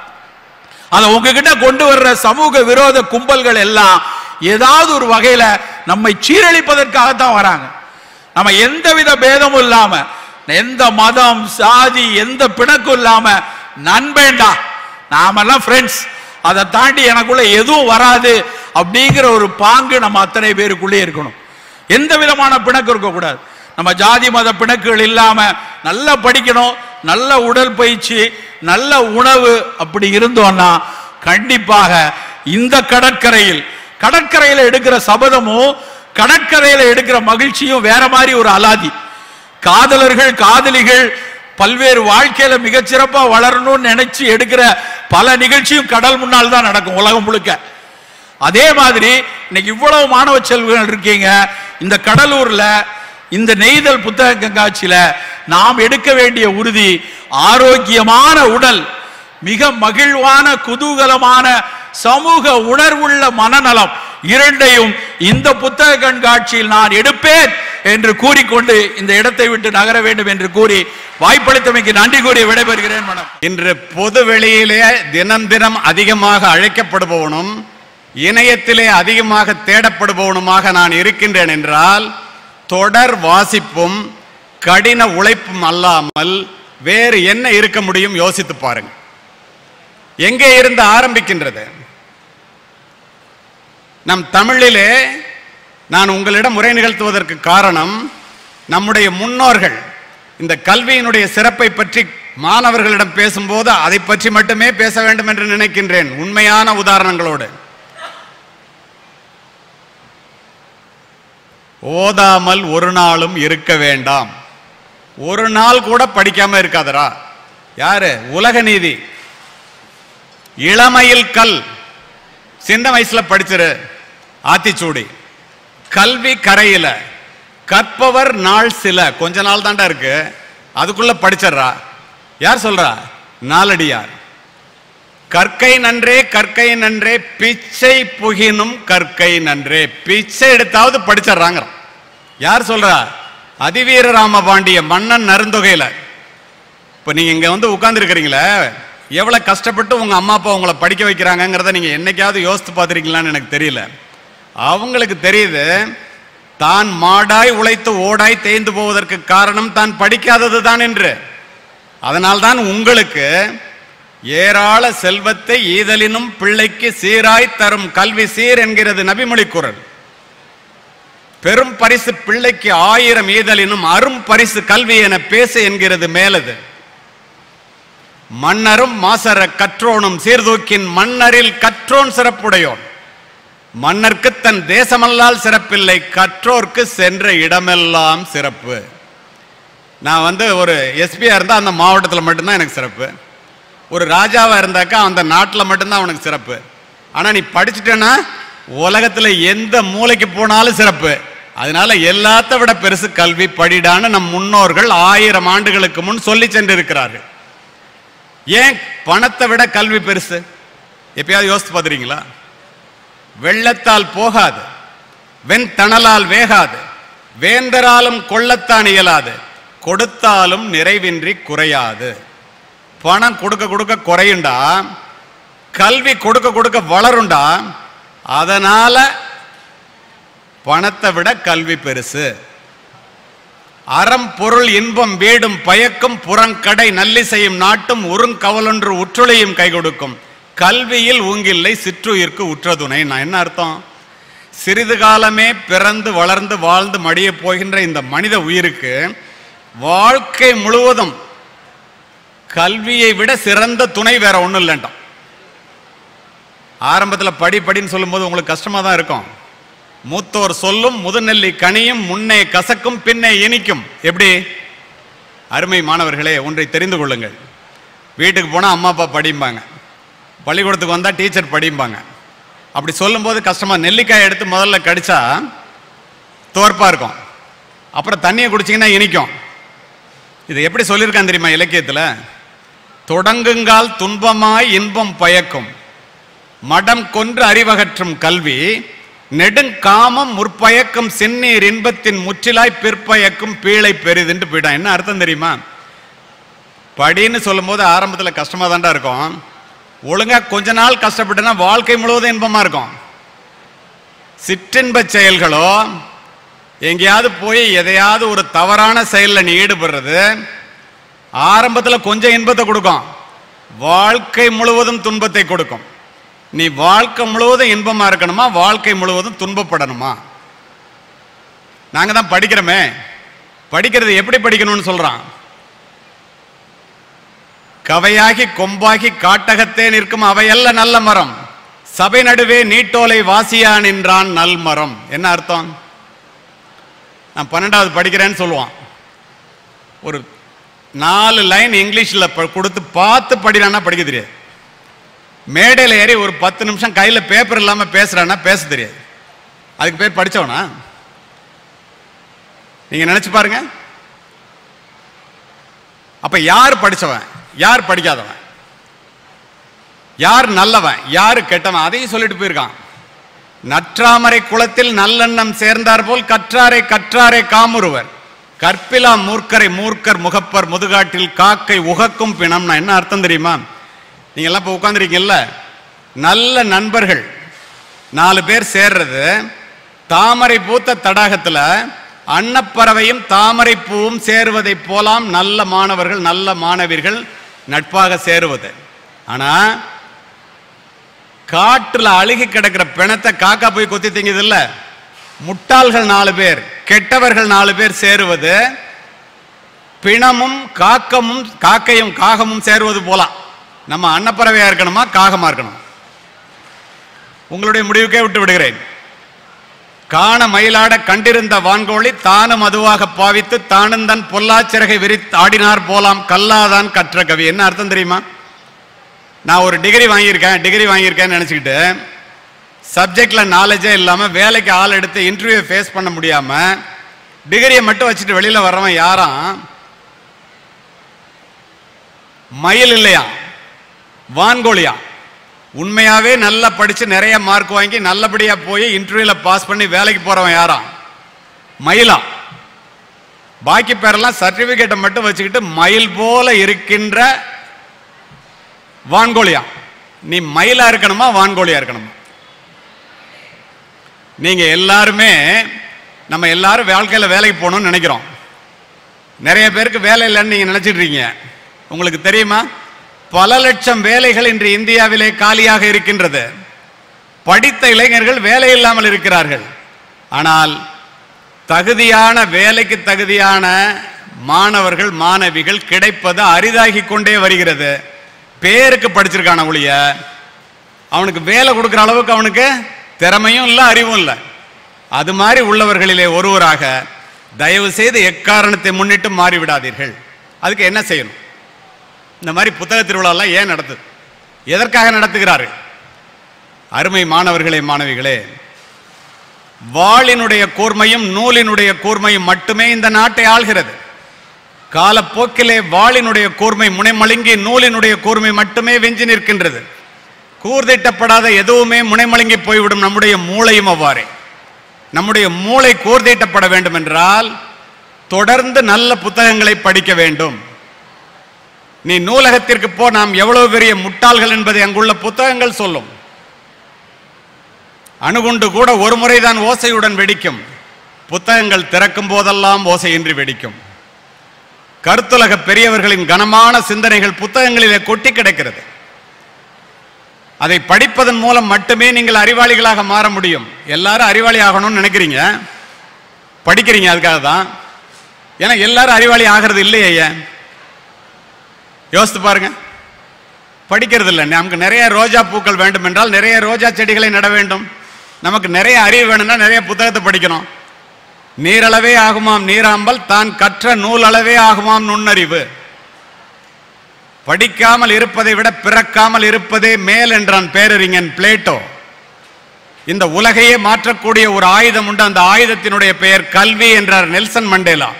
அதை உங்ககிட்ட கொண்டு வர்ற சமூக விரோத கும்பல்கள் எல்லாம் ஏதாவது ஒரு வகையில நம்மை சீரழிப்பதற்காகத்தான் வராங்க நம்ம எந்தவித பேதமும் இல்லாம எந்த மதம் சாதி எந்த பிணக்கும் இல்லாம நண்பேண்டா நாமெல்லாம் ஃப்ரெண்ட்ஸ் அதை தாண்டி எனக்குள்ள எதுவும் வராது அப்படிங்கிற ஒரு பாங்கு நம்ம அத்தனை பேருக்குள்ளே இருக்கணும் எந்த விதமான பிணக்கு இருக்கக்கூடாது நம்ம ஜாதி மத பிணக்குகள் இல்லாம நல்லா படிக்கணும் நல்ல உடல் பயிற்சி நல்ல உணவு அப்படி இருந்தோம்னா கண்டிப்பாக இந்த கடற்கரையில் கடற்கரையில எடுக்கிற சபதமும் கடற்கரையில எடுக்கிற மகிழ்ச்சியும் வேற மாதிரி ஒரு அலாதி காதலர்கள் காதலிகள் பல்வேறு வாழ்க்கையில மிகச்சிறப்பா வளரணும்னு நினைச்சு எடுக்கிற பல நிகழ்ச்சியும் கடல் முன்னால் தான் நடக்கும் உலகம் முழுக்க அதே மாதிரி இன்னைக்கு இவ்வளவு மாணவ செல்வங்கள் இருக்கீங்க இந்த கடலூர்ல இந்த நெய்தல் புத்தக கண்காட்சியில நாம் எடுக்க வேண்டிய உறுதி ஆரோக்கியமான உடல் மிக மகிழ்வான குதூகலமான சமூக உணர்வுள்ள மனநலம் இரண்டையும் இந்த புத்தக கண்காட்சியில் நான் எடுப்பேன் என்று கூறிக்கொண்டு இந்த இடத்தை விட்டு நகர வேண்டும் என்று கூறி வாய்ப்பளித்தமைக்கு நன்றி கூறி விடைபெறுகிறேன் மனம் இன்று பொது வெளியிலே தினம் தினம் அதிகமாக அழைக்கப்படுபவனும் இணையத்திலே அதிகமாக தேடப்படுபவனுமாக நான் இருக்கின்றேன் என்றால் தொடர் வாசிப்பும் கடின உழைப்பும் அல்லாமல் வேறு என்ன இருக்க முடியும் யோசித்து பாருங்க எங்கே இருந்து ஆரம்பிக்கின்றது நம் தமிழிலே நான் உங்களிடம் உரை நிகழ்த்துவதற்கு காரணம் நம்முடைய முன்னோர்கள் இந்த கல்வியினுடைய சிறப்பை பற்றி மாணவர்களிடம் பேசும்போது அதை பற்றி மட்டுமே பேச வேண்டும் என்று நினைக்கின்றேன் உண்மையான உதாரணங்களோடு ஓதாமல் ஒரு நாளும் இருக்க வேண்டாம் ஒரு நாள் கூட படிக்காம இருக்காதரா யாரு உலக நீதி இளமையில் கல் சின்ன வயசுல படிச்சிரு ஆத்திச்சூடி கல்வி கரையில கற்பவர் நாள் சில கொஞ்ச நாள் தாண்டா இருக்கு அதுக்குள்ள படிச்சிடுறா யார் சொல்றா நாலடியார் கற்கை நன்றே கற்கை நன்றே பிச்சை புகினும் கற்கை நன்றே பிச்சை எடுத்தாவது படிச்சிடுறாங்க யார் சொல்றா அதிவீர ராமபாண்டிய மன்னன் நருந்தொகையில இப்ப நீங்க இங்க வந்து உட்கார்ந்து இருக்கிறீங்களே எவ்வளவு கஷ்டப்பட்டு உங்க அம்மா அப்பா உங்களை படிக்க வைக்கிறாங்கங்கிறத நீங்க என்னைக்காவது யோசித்து பார்த்திருக்கீங்களான்னு எனக்கு தெரியல அவங்களுக்கு தெரியுது தான் மாடாய் உழைத்து ஓடாய் தேய்ந்து போவதற்கு காரணம் தான் படிக்காதது தான் என்று அதனால்தான் உங்களுக்கு ஏராள செல்வத்தை ஈதலினும் பிள்ளைக்கு சீராய் தரும் கல்வி சீர் என்கிறது நபிமொழி குரல் பெரும் பரிசு பிள்ளைக்கு ஆயிரம் ஈதலினும் அரும் பரிசு கல்வி என பேசு என்கிறது மேலது மன்னரும் மாசர கற்றோனும் சீர்தூக்கின் மன்னரில் கற்றோன் சிறப்புடையோன் மன்னர்க்கு தன் தேசமல்லால் சிறப்பில்லை கற்றோர்க்கு சென்ற இடமெல்லாம் சிறப்பு நான் வந்து ஒரு எஸ்பியா இருந்தா அந்த மாவட்டத்தில் மட்டும்தான் எனக்கு சிறப்பு ஒரு ராஜாவா இருந்தாக்கா அந்த நாட்டில் மட்டும்தான் அவனுக்கு சிறப்பு ஆனா நீ படிச்சுட்டேன்னா உலகத்துல எந்த மூலைக்கு போனாலும் சிறப்பு அதனால எல்லாத்த விட பெருசு கல்வி படிடான்னு நம் முன்னோர்கள் ஆயிரம் ஆண்டுகளுக்கு முன் சொல்லி சென்றிருக்கிறார்கள் ஏன் பணத்தை விட கல்வி பெருசு எப்பயாவது யோசித்து பார்த்துறீங்களா வெள்ளத்தால் போகாது வெண்தணலால் வேகாது வேந்தராலும் கொள்ளத்தான் இயலாது கொடுத்தாலும் நிறைவின்றி குறையாது பணம் கொடுக்க கொடுக்க குறையுண்டா கல்வி கொடுக்க கொடுக்க வளருண்டா அதனால பணத்தை விட கல்வி பெருசு அறம் பொருள் இன்பம் வீடும் பயக்கும் புறங்கடை நல்லிசையும் நாட்டும் உறுங்கவலொன்று உற்றுளையும் கை கொடுக்கும் கல்வியில் ஊங்கில்லை சிற்றுயிர்க்கு உற்றதுணை நான் என்ன அர்த்தம் சிறிது காலமே பிறந்து வளர்ந்து வாழ்ந்து மடிய போகின்ற இந்த மனித உயிருக்கு வாழ்க்கை முழுவதும் கல்வியை விட சிறந்த துணை வேற ஒண்ணும் இல்லைன்ட்டான் ஆரம்பத்தில் படி படின்னு சொல்லும்போது உங்களுக்கு கஷ்டமா தான் இருக்கும் மூத்தோர் சொல்லும் முதுநெல்லி கனியும் முன்னே கசக்கும் பின்னே இனிக்கும் எப்படி அருமை மாணவர்களே ஒன்றை தெரிந்து கொள்ளுங்கள் வீட்டுக்கு போனால் அம்மா அப்பா படிம்பாங்க பள்ளிக்கூடத்துக்கு வந்தால் டீச்சர் படிம்பாங்க அப்படி சொல்லும்போது கஷ்டமா நெல்லிக்காய் எடுத்து முதல்ல கடிச்சா தோற்பா இருக்கும் அப்புறம் தண்ணியை குடிச்சிங்கன்னா இனிக்கும் இது எப்படி சொல்லியிருக்கான் தெரியுமா இலக்கியத்தில் தொடங்குங்கால் துன்பமாய் இன்பம் பயக்கும் மடம் கொன்று அறிவகற்றும் கல்வி நெடுங்காமம் முற்பயக்கும் செந்நீர் இன்பத்தின் முற்றிலாய் பிற்பயக்கும் பீழை பெரிதுன்ட்டு போயிட்டான் என்ன அர்த்தம் தெரியுமா படின்னு சொல்லும்போது ஆரம்பத்தில் கஷ்டமாக தான்டா இருக்கும் ஒழுங்கா கொஞ்ச நாள் கஷ்டப்பட்டுனா வாழ்க்கை முழுவதும் இன்பமா இருக்கும் சிற்றின்ப செயல்களோ எங்கேயாவது போய் எதையாவது ஒரு தவறான செயலில் நீ ஈடுபடுறது ஆரம்பத்தில் கொஞ்சம் இன்பத்தை கொடுக்கும் வாழ்க்கை முழுவதும் துன்பத்தை கொடுக்கும் நீ வாழ்க்கை முழுவதும் இன்பமா இருக்கணுமா வாழ்க்கை முழுவதும் துன்பப்படணுமா நாங்க தான் படிக்கிறோமே படிக்கிறது எப்படி படிக்கணும்னு சொல்றான் கவையாகி கொம்பாகி காட்டகத்தே நிற்கும் அவையல்ல நல்ல மரம் சபை நடுவே நீட்டோலை வாசியா நின்றான் நல் மரம் என்ன அர்த்தம் நான் பன்னெண்டாவது படிக்கிறேன்னு சொல்லுவான் ஒரு நாலு லைன் இங்கிலீஷில் கொடுத்து பார்த்து படிக்கிறான்னா படிக்க தெரியாது மேடையில் ஏறி ஒரு பத்து நிமிஷம் கையில் பேப்பர் இல்லாமல் பேசுறான்னா பேச தெரியாது அதுக்கு பேர் படிச்சவனா நீங்க நினைச்சு பாருங்க அப்ப யார் படிச்சவன் யார் படிக்காதவன் யார் நல்லவன் யார் கெட்டவன் அதையும் சொல்லிட்டு போயிருக்கான் நற்றாமரை குளத்தில் நல்லெண்ணம் சேர்ந்தார் போல் கற்றாரை கற்றாரை காமுறுவர் கற்பிலா மூர்க்கரை மூர்க்கர் முகப்பர் முதுகாட்டில் காக்கை உகக்கும் பிணம்னா என்ன அர்த்தம் தெரியுமா நீங்க எல்லாம் இப்போ உட்காந்துருக்கீங்கல்ல நல்ல நண்பர்கள் நாலு பேர் சேர்றது தாமரை பூத்த தடாகத்துல அன்னப்பறவையும் தாமரை பூவும் சேருவதைப் போலாம் நல்ல மாணவர்கள் நல்ல மாணவியர்கள் நட்பாக சேருவது ஆனா காட்டுல அழுகி கிடக்கிற பிணத்தை காக்கா போய் கொத்தி திங்குது இல்ல முட்டாள்கள் நாலு பேர் கெட்டவர்கள் நாலு பேர் சேருவது பிணமும் காக்கமும் காக்கையும் காகமும் சேருவது போலாம் நம்ம அன்னப்பறவையா இருக்கணுமா காகமா இருக்கணும் உங்களுடைய முடிவுக்கே விட்டு விடுகிறேன் காண மயிலாட கண்டிருந்த வான்கோழி தானும் அதுவாக பாவித்து தானும் தன் பொல்லாச்சிறகை விரித்து ஆடினார் போலாம் கல்லாதான் கற்ற கவி என்ன அர்த்தம் தெரியுமா நான் ஒரு டிகிரி வாங்கியிருக்கேன் டிகிரி வாங்கியிருக்கேன்னு நினச்சிக்கிட்டு சப்ஜெக்ட்ல நாலேஜே இல்லாமல் வேலைக்கு ஆள் எடுத்து இன்டர்வியூ ஃபேஸ் பண்ண முடியாம டிகிரியை மட்டும் வச்சுட்டு வெளியில வர்றவன் யாராம் மயில் இல்லையா வான்கோழியா உண்மையாவே நல்லா படிச்சு நிறைய மார்க் வாங்கி நல்லபடியா போய் இன்டர்வியூல பாஸ் பண்ணி வேலைக்கு போறவன் யாராம் மயிலா பாக்கி பேரெல்லாம் சர்டிபிகேட்டை மட்டும் வச்சுக்கிட்டு மயில் போல இருக்கின்ற வான்கோழியா நீ மயிலா இருக்கணுமா வான்கோழியா இருக்கணுமா நீங்க எல்லாருமே நம்ம எல்லாரும் வாழ்க்கையில வேலைக்கு போகணும்னு நினைக்கிறோம் நிறைய பேருக்கு வேலை இல்லைன்னு நீங்க நினைச்சிட்டு இருக்கீங்க உங்களுக்கு தெரியுமா பல லட்சம் வேலைகள் இன்று இந்தியாவிலே காலியாக இருக்கின்றது படித்த இளைஞர்கள் வேலை இல்லாமல் இருக்கிறார்கள் ஆனால் தகுதியான வேலைக்கு தகுதியான மாணவர்கள் மாணவிகள் கிடைப்பது அரிதாகி கொண்டே வருகிறது பேருக்கு படிச்சிருக்கான ஒழிய அவனுக்கு வேலை கொடுக்குற அளவுக்கு அவனுக்கு திறமையும் இல்லை அறிவும் இல்லை அது மாதிரி உள்ளவர்களிலே ஒருவராக தயவு செய்து எக்காரணத்தை முன்னிட்டு மாறிவிடாதீர்கள் அதுக்கு என்ன செய்யணும் இந்த மாதிரி புத்தக திருவிழாலாம் ஏன் நடத்துது எதற்காக நடத்துகிறார்கள் அருமை மாணவர்களே மாணவிகளே வாளினுடைய கூர்மையும் நூலினுடைய கூர்மையும் மட்டுமே இந்த நாட்டை ஆள்கிறது காலப்போக்கிலே வாளினுடைய கூர்மை முனைமழுங்கி நூலினுடைய கூர்மை மட்டுமே வெஞ்சி நிற்கின்றது கூர்தீட்டப்படாத எதுவுமே முனைமழுங்கி போய்விடும் நம்முடைய மூளையும் அவ்வாறே நம்முடைய மூளை கூர்தீட்டப்பட வேண்டும் என்றால் தொடர்ந்து நல்ல புத்தகங்களை படிக்க வேண்டும் நீ நூலகத்திற்கு போ நாம் எவ்வளவு பெரிய முட்டாள்கள் என்பதை அங்குள்ள புத்தகங்கள் சொல்லும் அணுகுண்டு கூட ஒரு முறைதான் ஓசையுடன் வெடிக்கும் புத்தகங்கள் திறக்கும் போதெல்லாம் ஓசையின்றி வெடிக்கும் கருத்துலக பெரியவர்களின் கனமான சிந்தனைகள் புத்தகங்களிலே கொட்டி கிடக்கிறது அதை படிப்பதன் மூலம் மட்டுமே நீங்கள் அறிவாளிகளாக மாற முடியும் எல்லாரும் அறிவாளி ஆகணும்னு நினைக்கிறீங்க படிக்கிறீங்க அதுக்காக தான் ஏன்னா எல்லாரும் அறிவாளி ஆகிறது இல்லையே ஏன் யோசித்து பாருங்க படிக்கிறது இல்லை நமக்கு நிறைய ரோஜா பூக்கள் வேண்டும் என்றால் நிறைய ரோஜா செடிகளை நட வேண்டும் நமக்கு நிறைய அறிவு வேணும்னா நிறைய புத்தகத்தை படிக்கணும் நீரளவே ஆகுமாம் நீராம்பல் தான் கற்ற நூல் அளவே ஆகுமாம் நுண்ணறிவு படிக்காமல் இருப்பதை விட பிறக்காமல் இருப்பதே மேல் என்றான் பேரறிஞன் பிளேட்டோ இந்த உலகையே மாற்றக்கூடிய ஒரு ஆயுதம் உண்டு அந்த ஆயுதத்தினுடைய பெயர் கல்வி என்றார் நெல்சன் மண்டேலா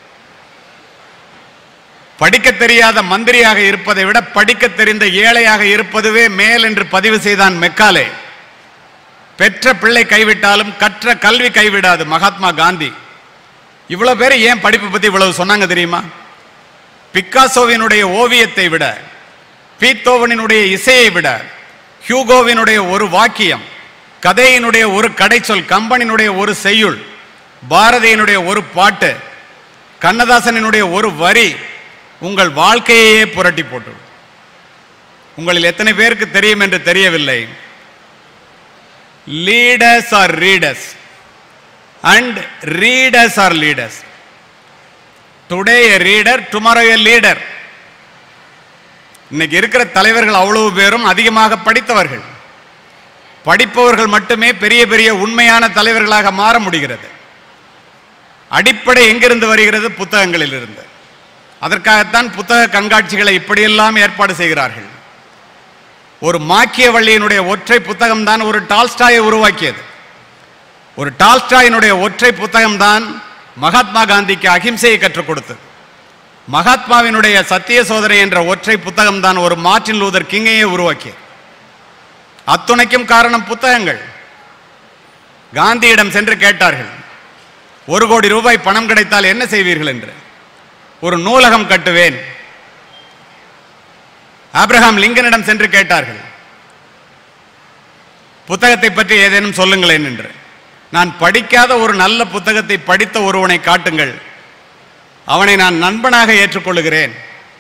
படிக்க தெரியாத மந்திரியாக இருப்பதை விட படிக்க தெரிந்த ஏழையாக இருப்பதுவே மேல் என்று பதிவு செய்தான் மெக்காலே பெற்ற பிள்ளை கைவிட்டாலும் கற்ற கல்வி கைவிடாது மகாத்மா காந்தி இவ்வளவு பேர் ஏன் படிப்பு பத்தி இவ்வளவு சொன்னாங்க தெரியுமா பிக்காசோவினுடைய ஓவியத்தை விட பீத்தோவனினுடைய இசையை விட ஹியூகோவினுடைய ஒரு வாக்கியம் கதையினுடைய ஒரு கடைச்சொல் கம்பனினுடைய ஒரு செய்யுள் பாரதியினுடைய ஒரு பாட்டு கண்ணதாசனினுடைய ஒரு வரி உங்கள் வாழ்க்கையையே புரட்டி போட்டு உங்களில் எத்தனை பேருக்கு தெரியும் என்று தெரியவில்லை leaders are readers and readers are leaders today a reader tomorrow a leader இன்னைக்கு இருக்கிற தலைவர்கள் அவ்வளவு பேரும் அதிகமாக படித்தவர்கள் படிப்பவர்கள் மட்டுமே பெரிய பெரிய உண்மையான தலைவர்களாக மாற முடிகிறது அடிப்படை எங்கிருந்து வருகிறது புத்தகங்களில் இருந்து அதற்காகத்தான் புத்தக கண்காட்சிகளை இப்படியெல்லாம் ஏற்பாடு செய்கிறார்கள் ஒரு மாக்கியவள்ளியினுடைய ஒற்றை புத்தகம் தான் ஒரு டால்ஸ்டாயை உருவாக்கியது ஒரு டால்ஸ்டாயினுடைய ஒற்றை புத்தகம் தான் மகாத்மா காந்திக்கு அகிம்சையை கற்றுக் கொடுத்தது மகாத்மாவினுடைய சத்திய சோதனை என்ற ஒற்றை புத்தகம் தான் ஒரு மார்ட்டின் லூதர் கிங்கையே உருவாக்கியது அத்துணைக்கும் காரணம் புத்தகங்கள் காந்தியிடம் சென்று கேட்டார்கள் ஒரு கோடி ரூபாய் பணம் கிடைத்தால் என்ன செய்வீர்கள் என்று ஒரு நூலகம் கட்டுவேன் ஆபிரகாம் லிங்கனிடம் சென்று கேட்டார்கள் புத்தகத்தை பற்றி ஏதேனும் சொல்லுங்களேன் என்று நான் படிக்காத ஒரு நல்ல புத்தகத்தை படித்த ஒருவனை காட்டுங்கள் அவனை நான் நண்பனாக ஏற்றுக்கொள்ளுகிறேன்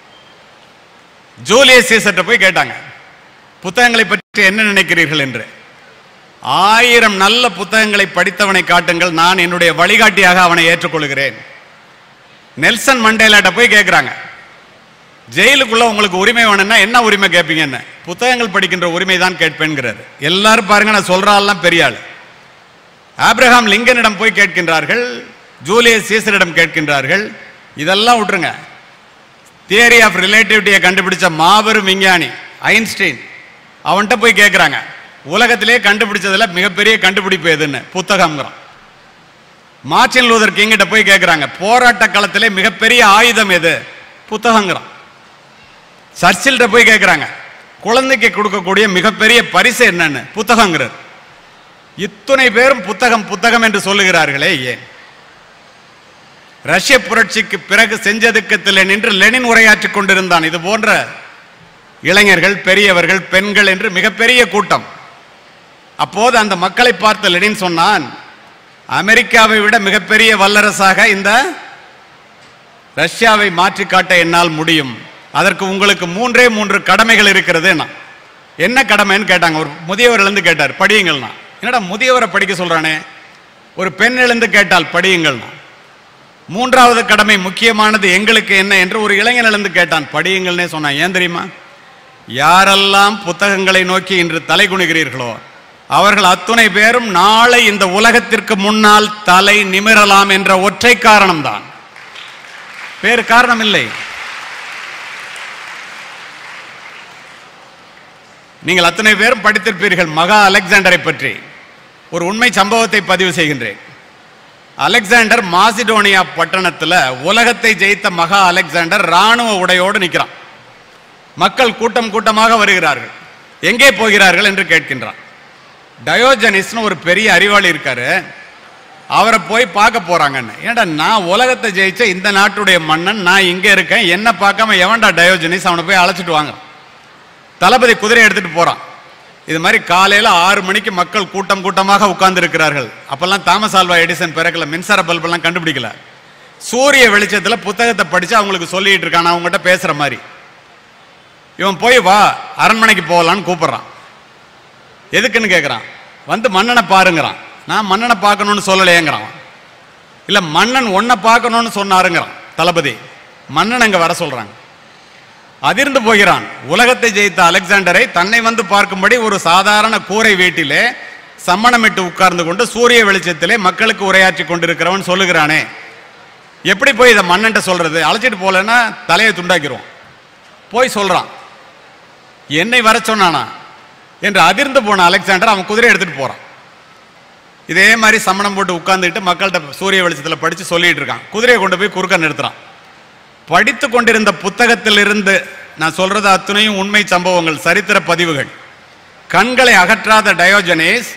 ஜூலியஸ் சீசர்ட்ட போய் கேட்டாங்க புத்தகங்களை பற்றி என்ன நினைக்கிறீர்கள் என்று ஆயிரம் நல்ல புத்தகங்களை படித்தவனை காட்டுங்கள் நான் என்னுடைய வழிகாட்டியாக அவனை ஏற்றுக்கொள்கிறேன் நெல்சன் மண்டேலாட்ட போய் கேட்குறாங்க ஜெயிலுக்குள்ள உங்களுக்கு உரிமை வேணும்னா என்ன உரிமை கேட்பீங்கன்னு புத்தகங்கள் படிக்கின்ற உரிமை தான் கேட்பேன்கிறாரு எல்லாரும் பாருங்க நான் சொல்ற ஆள்லாம் பெரிய ஆள் ஆப்ரஹாம் லிங்கனிடம் போய் கேட்கின்றார்கள் ஜூலியஸ் சீசரிடம் கேட்கின்றார்கள் இதெல்லாம் விட்டுருங்க தியரி ஆஃப் ரிலேட்டிவிட்டியை கண்டுபிடிச்ச மாபெரும் விஞ்ஞானி ஐன்ஸ்டீன் அவன்கிட்ட போய் கேட்குறாங்க உலகத்திலே கண்டுபிடிச்சதுல மிகப்பெரிய கண்டுபிடிப்பு எதுன்னு புத்தகம்ங்கிறான் மார்ட்டின் லூதர் கிங்கிட்ட போய் கேட்குறாங்க போராட்ட களத்திலே மிகப்பெரிய ஆயுதம் எது புத்தகங்கிறான் சர்ச்சில்கிட்ட போய் கேட்குறாங்க குழந்தைக்கு கொடுக்கக்கூடிய மிகப்பெரிய பரிசு என்னன்னு புத்தகங்கிறார் இத்துணை பேரும் புத்தகம் புத்தகம் என்று சொல்லுகிறார்களே ஏன் ரஷ்ய புரட்சிக்கு பிறகு செஞ்சதுக்கத்தில் நின்று லெனின் உரையாற்றிக் கொண்டிருந்தான் இது போன்ற இளைஞர்கள் பெரியவர்கள் பெண்கள் என்று மிகப்பெரிய கூட்டம் அப்போது அந்த மக்களை பார்த்த லெனின் சொன்னான் அமெரிக்காவை விட மிகப்பெரிய வல்லரசாக இந்த ரஷ்யாவை மாற்றி காட்ட என்னால் முடியும் அதற்கு உங்களுக்கு மூன்றே மூன்று கடமைகள் இருக்கிறது என்ன கடமைன்னு கேட்டாங்க ஒரு முதியவர் எழுந்து கேட்டார் படியுங்கள்னா என்னடா முதியவரை படிக்க சொல்றானே ஒரு பெண் எழுந்து கேட்டால் படியுங்கள்னா மூன்றாவது கடமை முக்கியமானது எங்களுக்கு என்ன என்று ஒரு இளைஞன் எழுந்து கேட்டான் படியுங்கள்னே சொன்னான் ஏன் தெரியுமா யாரெல்லாம் புத்தகங்களை நோக்கி இன்று தலை குனிகிறீர்களோ அவர்கள் அத்துணை பேரும் நாளை இந்த உலகத்திற்கு முன்னால் தலை நிமிரலாம் என்ற ஒற்றை காரணம்தான் வேறு காரணம் இல்லை நீங்கள் அத்தனை பேரும் படித்திருப்பீர்கள் மகா அலெக்சாண்டரை பற்றி ஒரு உண்மை சம்பவத்தை பதிவு செய்கின்றேன் அலெக்சாண்டர் மாசிடோனியா பட்டணத்துல உலகத்தை ஜெயித்த மகா அலெக்சாண்டர் ராணுவ உடையோடு நிற்கிறான் மக்கள் கூட்டம் கூட்டமாக வருகிறார்கள் எங்கே போகிறார்கள் என்று கேட்கின்றான் டயோஜனிஸ்னு ஒரு பெரிய அறிவாளி இருக்காரு அவரை போய் பார்க்க போறாங்கன்னு ஏன்டா நான் உலகத்தை ஜெயிச்ச இந்த நாட்டுடைய மன்னன் நான் இங்க இருக்கேன் என்ன பார்க்காம எவன்டா டயோஜனிஸ் அவனை போய் அழைச்சிட்டு வாங்க தளபதி குதிரை எடுத்துட்டு போறான் இது மாதிரி காலையில ஆறு மணிக்கு மக்கள் கூட்டம் கூட்டமாக உட்கார்ந்து இருக்கிறார்கள் அப்பெல்லாம் தாமஸ் ஆல்வா எடிசன் பிறக்கல மின்சார பல்பெல்லாம் கண்டுபிடிக்கல சூரிய வெளிச்சத்துல புத்தகத்தை படிச்சு அவங்களுக்கு சொல்லிட்டு இருக்கான் அவங்ககிட்ட பேசுற மாதிரி இவன் போய் வா அரண்மனைக்கு போகலான்னு கூப்பிடுறான் எதுக்குன்னு கேட்குறான் வந்து மன்னனை பாருங்கிறான் நான் மன்னனை பார்க்கணும்னு சொல்லலையேங்கிறான் இல்லை மன்னன் ஒன்றை பார்க்கணும்னு சொன்னாருங்கிறான் தளபதி மன்னன் அங்கே வர சொல்றாங்க அதிர்ந்து போகிறான் உலகத்தை ஜெயித்த அலெக்சாண்டரை தன்னை வந்து பார்க்கும்படி ஒரு சாதாரண கூரை வீட்டிலே சம்மணமிட்டு உட்கார்ந்து கொண்டு சூரிய வெளிச்சத்திலே மக்களுக்கு உரையாற்றி கொண்டிருக்கிறவன் சொல்லுகிறானே எப்படி போய் இதை மன்னன்ட்ட சொல்றது அழைச்சிட்டு போகலன்னா தலையை துண்டாக்கிடுவோம் போய் சொல்றான் என்னை வர சொன்னானா என்று அதிர்ந்து போன அலெக்சாண்டர் அவன் குதிரை எடுத்துட்டு போறான் இதே மாதிரி சம்மணம் போட்டு உட்கார்ந்துட்டு மக்கள்கிட்ட சூரிய வெளிச்சத்தில் படிச்சு சொல்லிட்டு இருக்கான் குதிரையை கொண்டு போய் குறுக்க நிறுத்துறான் படித்து கொண்டிருந்த புத்தகத்திலிருந்து நான் சொல்றது அத்துணையும் உண்மை சம்பவங்கள் சரித்திர பதிவுகள் கண்களை அகற்றாத டயோஜனேஸ்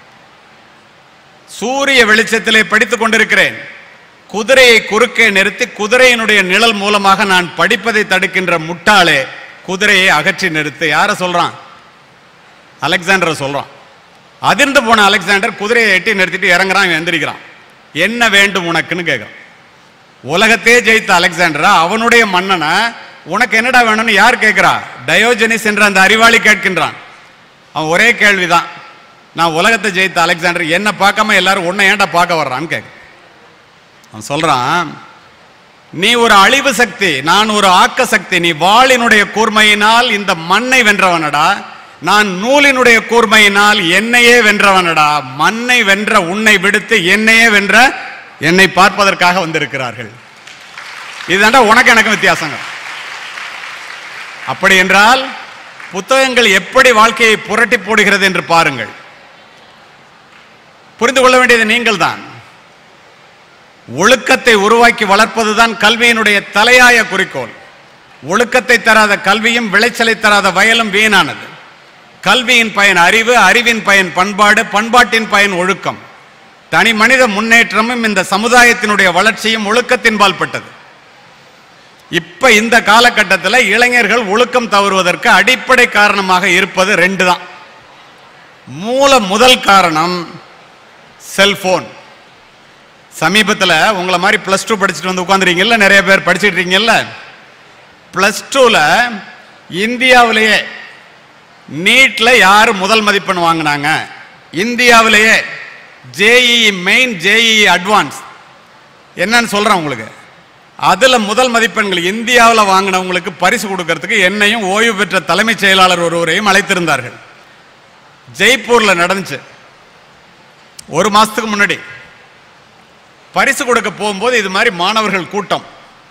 சூரிய வெளிச்சத்திலே படித்துக் கொண்டிருக்கிறேன் குதிரையை குறுக்கே நிறுத்தி குதிரையினுடைய நிழல் மூலமாக நான் படிப்பதை தடுக்கின்ற முட்டாளே குதிரையை அகற்றி நிறுத்து யார சொல்றான் அலெக்சாண்டரை சொல்றான் அதிர்ந்து போன அலெக்சாண்டர் குதிரையை எட்டி நிறுத்திட்டு இறங்குறான் இவன் எந்திரிக்கிறான் என்ன வேண்டும் உனக்குன்னு கேட்கிறான் உலகத்தையே ஜெயித்த அலெக்சாண்டரா அவனுடைய மன்னனை உனக்கு என்னடா வேணும்னு யார் கேட்கிறா டயோஜனிஸ் என்ற அந்த அறிவாளி கேட்கின்றான் அவன் ஒரே கேள்விதான் நான் உலகத்தை ஜெயித்த அலெக்சாண்டர் என்ன பார்க்காம எல்லாரும் உன்னை ஏன்டா பார்க்க வர்றான்னு கேட்க அவன் சொல்றான் நீ ஒரு அழிவு சக்தி நான் ஒரு ஆக்க சக்தி நீ வாளினுடைய கூர்மையினால் இந்த மண்ணை வென்றவனடா நான் நூலினுடைய கூர்மையினால் என்னையே வென்றவனடா மண்ணை வென்ற உன்னை விடுத்து என்னையே வென்ற என்னை பார்ப்பதற்காக வந்திருக்கிறார்கள் இதுதான்டா உனக்கு எனக்கு வித்தியாசங்க அப்படி என்றால் புத்தகங்கள் எப்படி வாழ்க்கையை புரட்டி போடுகிறது என்று பாருங்கள் புரிந்து கொள்ள வேண்டியது நீங்கள் தான் ஒழுக்கத்தை உருவாக்கி வளர்ப்பதுதான் கல்வியினுடைய தலையாய குறிக்கோள் ஒழுக்கத்தை தராத கல்வியும் விளைச்சலை தராத வயலும் வீணானது கல்வியின் பயன் அறிவு அறிவின் பயன் பண்பாடு பண்பாட்டின் பயன் ஒழுக்கம் தனி மனித முன்னேற்றமும் இந்த சமுதாயத்தினுடைய வளர்ச்சியும் ஒழுக்கத்தின் பால்பட்டது இப்ப இந்த காலகட்டத்தில் இளைஞர்கள் ஒழுக்கம் தவறுவதற்கு அடிப்படை காரணமாக இருப்பது ரெண்டு தான் மூல முதல் காரணம் செல்போன் சமீபத்தில் உங்களை மாதிரி ப்ளஸ் டூ படிச்சுட்டு வந்து உட்காந்துருக்கீங்கல்ல நிறைய பேர் படிச்சுட்டு இருக்கீங்கல்ல ப்ளஸ் டூவில் இந்தியாவிலேயே நீட்டில் யார் முதல் மதிப்பெண் வாங்கினாங்க இந்தியாவிலேயே ஜேஇஇ மெயின் ஜேஇஇ அட்வான்ஸ் என்னன்னு சொல்கிறேன் உங்களுக்கு அதுல முதல் மதிப்பெண்கள் இந்தியாவில் வாங்கினவங்களுக்கு பரிசு கொடுக்கறதுக்கு என்னையும் ஓய்வு பெற்ற தலைமைச் செயலாளர் ஒருவரையும் அழைத்திருந்தார்கள் ஜெய்ப்பூர்ல நடந்துச்சு ஒரு மாசத்துக்கு முன்னாடி பரிசு கொடுக்க போகும்போது இது மாதிரி மாணவர்கள் கூட்டம்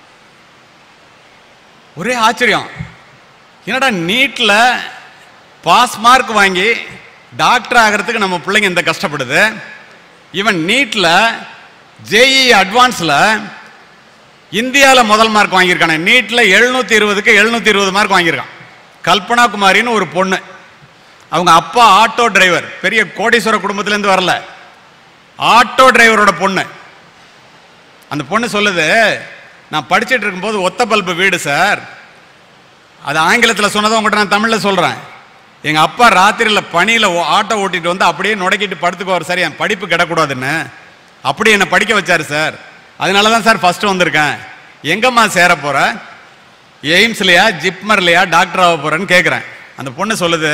ஒரே ஆச்சரியம் என்னடா நீட்ல பாஸ் மார்க் வாங்கி டாக்டர் ஆகிறதுக்கு நம்ம பிள்ளைங்க இந்த கஷ்டப்படுது இவன் நீட்ல ஜேஇ அட்வான்ஸ்ல இந்தியாவில் முதல் மார்க் வாங்கியிருக்கானே நீட்ல எழுநூத்தி இருபதுக்கு எழுநூத்தி இருபது மார்க் வாங்கியிருக்கான் கல்பனா குமாரின்னு ஒரு பொண்ணு அவங்க அப்பா ஆட்டோ டிரைவர் பெரிய கோடீஸ்வர குடும்பத்திலேருந்து வரல ஆட்டோ டிரைவரோட பொண்ணு அந்த பொண்ணு சொல்லுது நான் படிச்சிட்டு இருக்கும்போது ஒத்த பல்பு வீடு சார் அது ஆங்கிலத்தில் சொன்னதை உங்கள்கிட்ட நான் தமிழில் சொல்கிறேன் எங்கள் அப்பா ராத்திரியில் பனியில் ஆட்டோ ஓட்டிட்டு வந்து அப்படியே நுடக்கிட்டு படுத்துக்குவார் சார் என் படிப்பு கிடக்கூடாதுன்னு அப்படி என்னை படிக்க வச்சார் சார் அதனால தான் சார் ஃபஸ்ட்டு வந்திருக்கேன் எங்கம்மா சேர போகிற எய்ம்ஸ்லையா ஜிப்மர்லையா டாக்டர் ஆக போகிறேன்னு கேட்குறேன் அந்த பொண்ணு சொல்லுது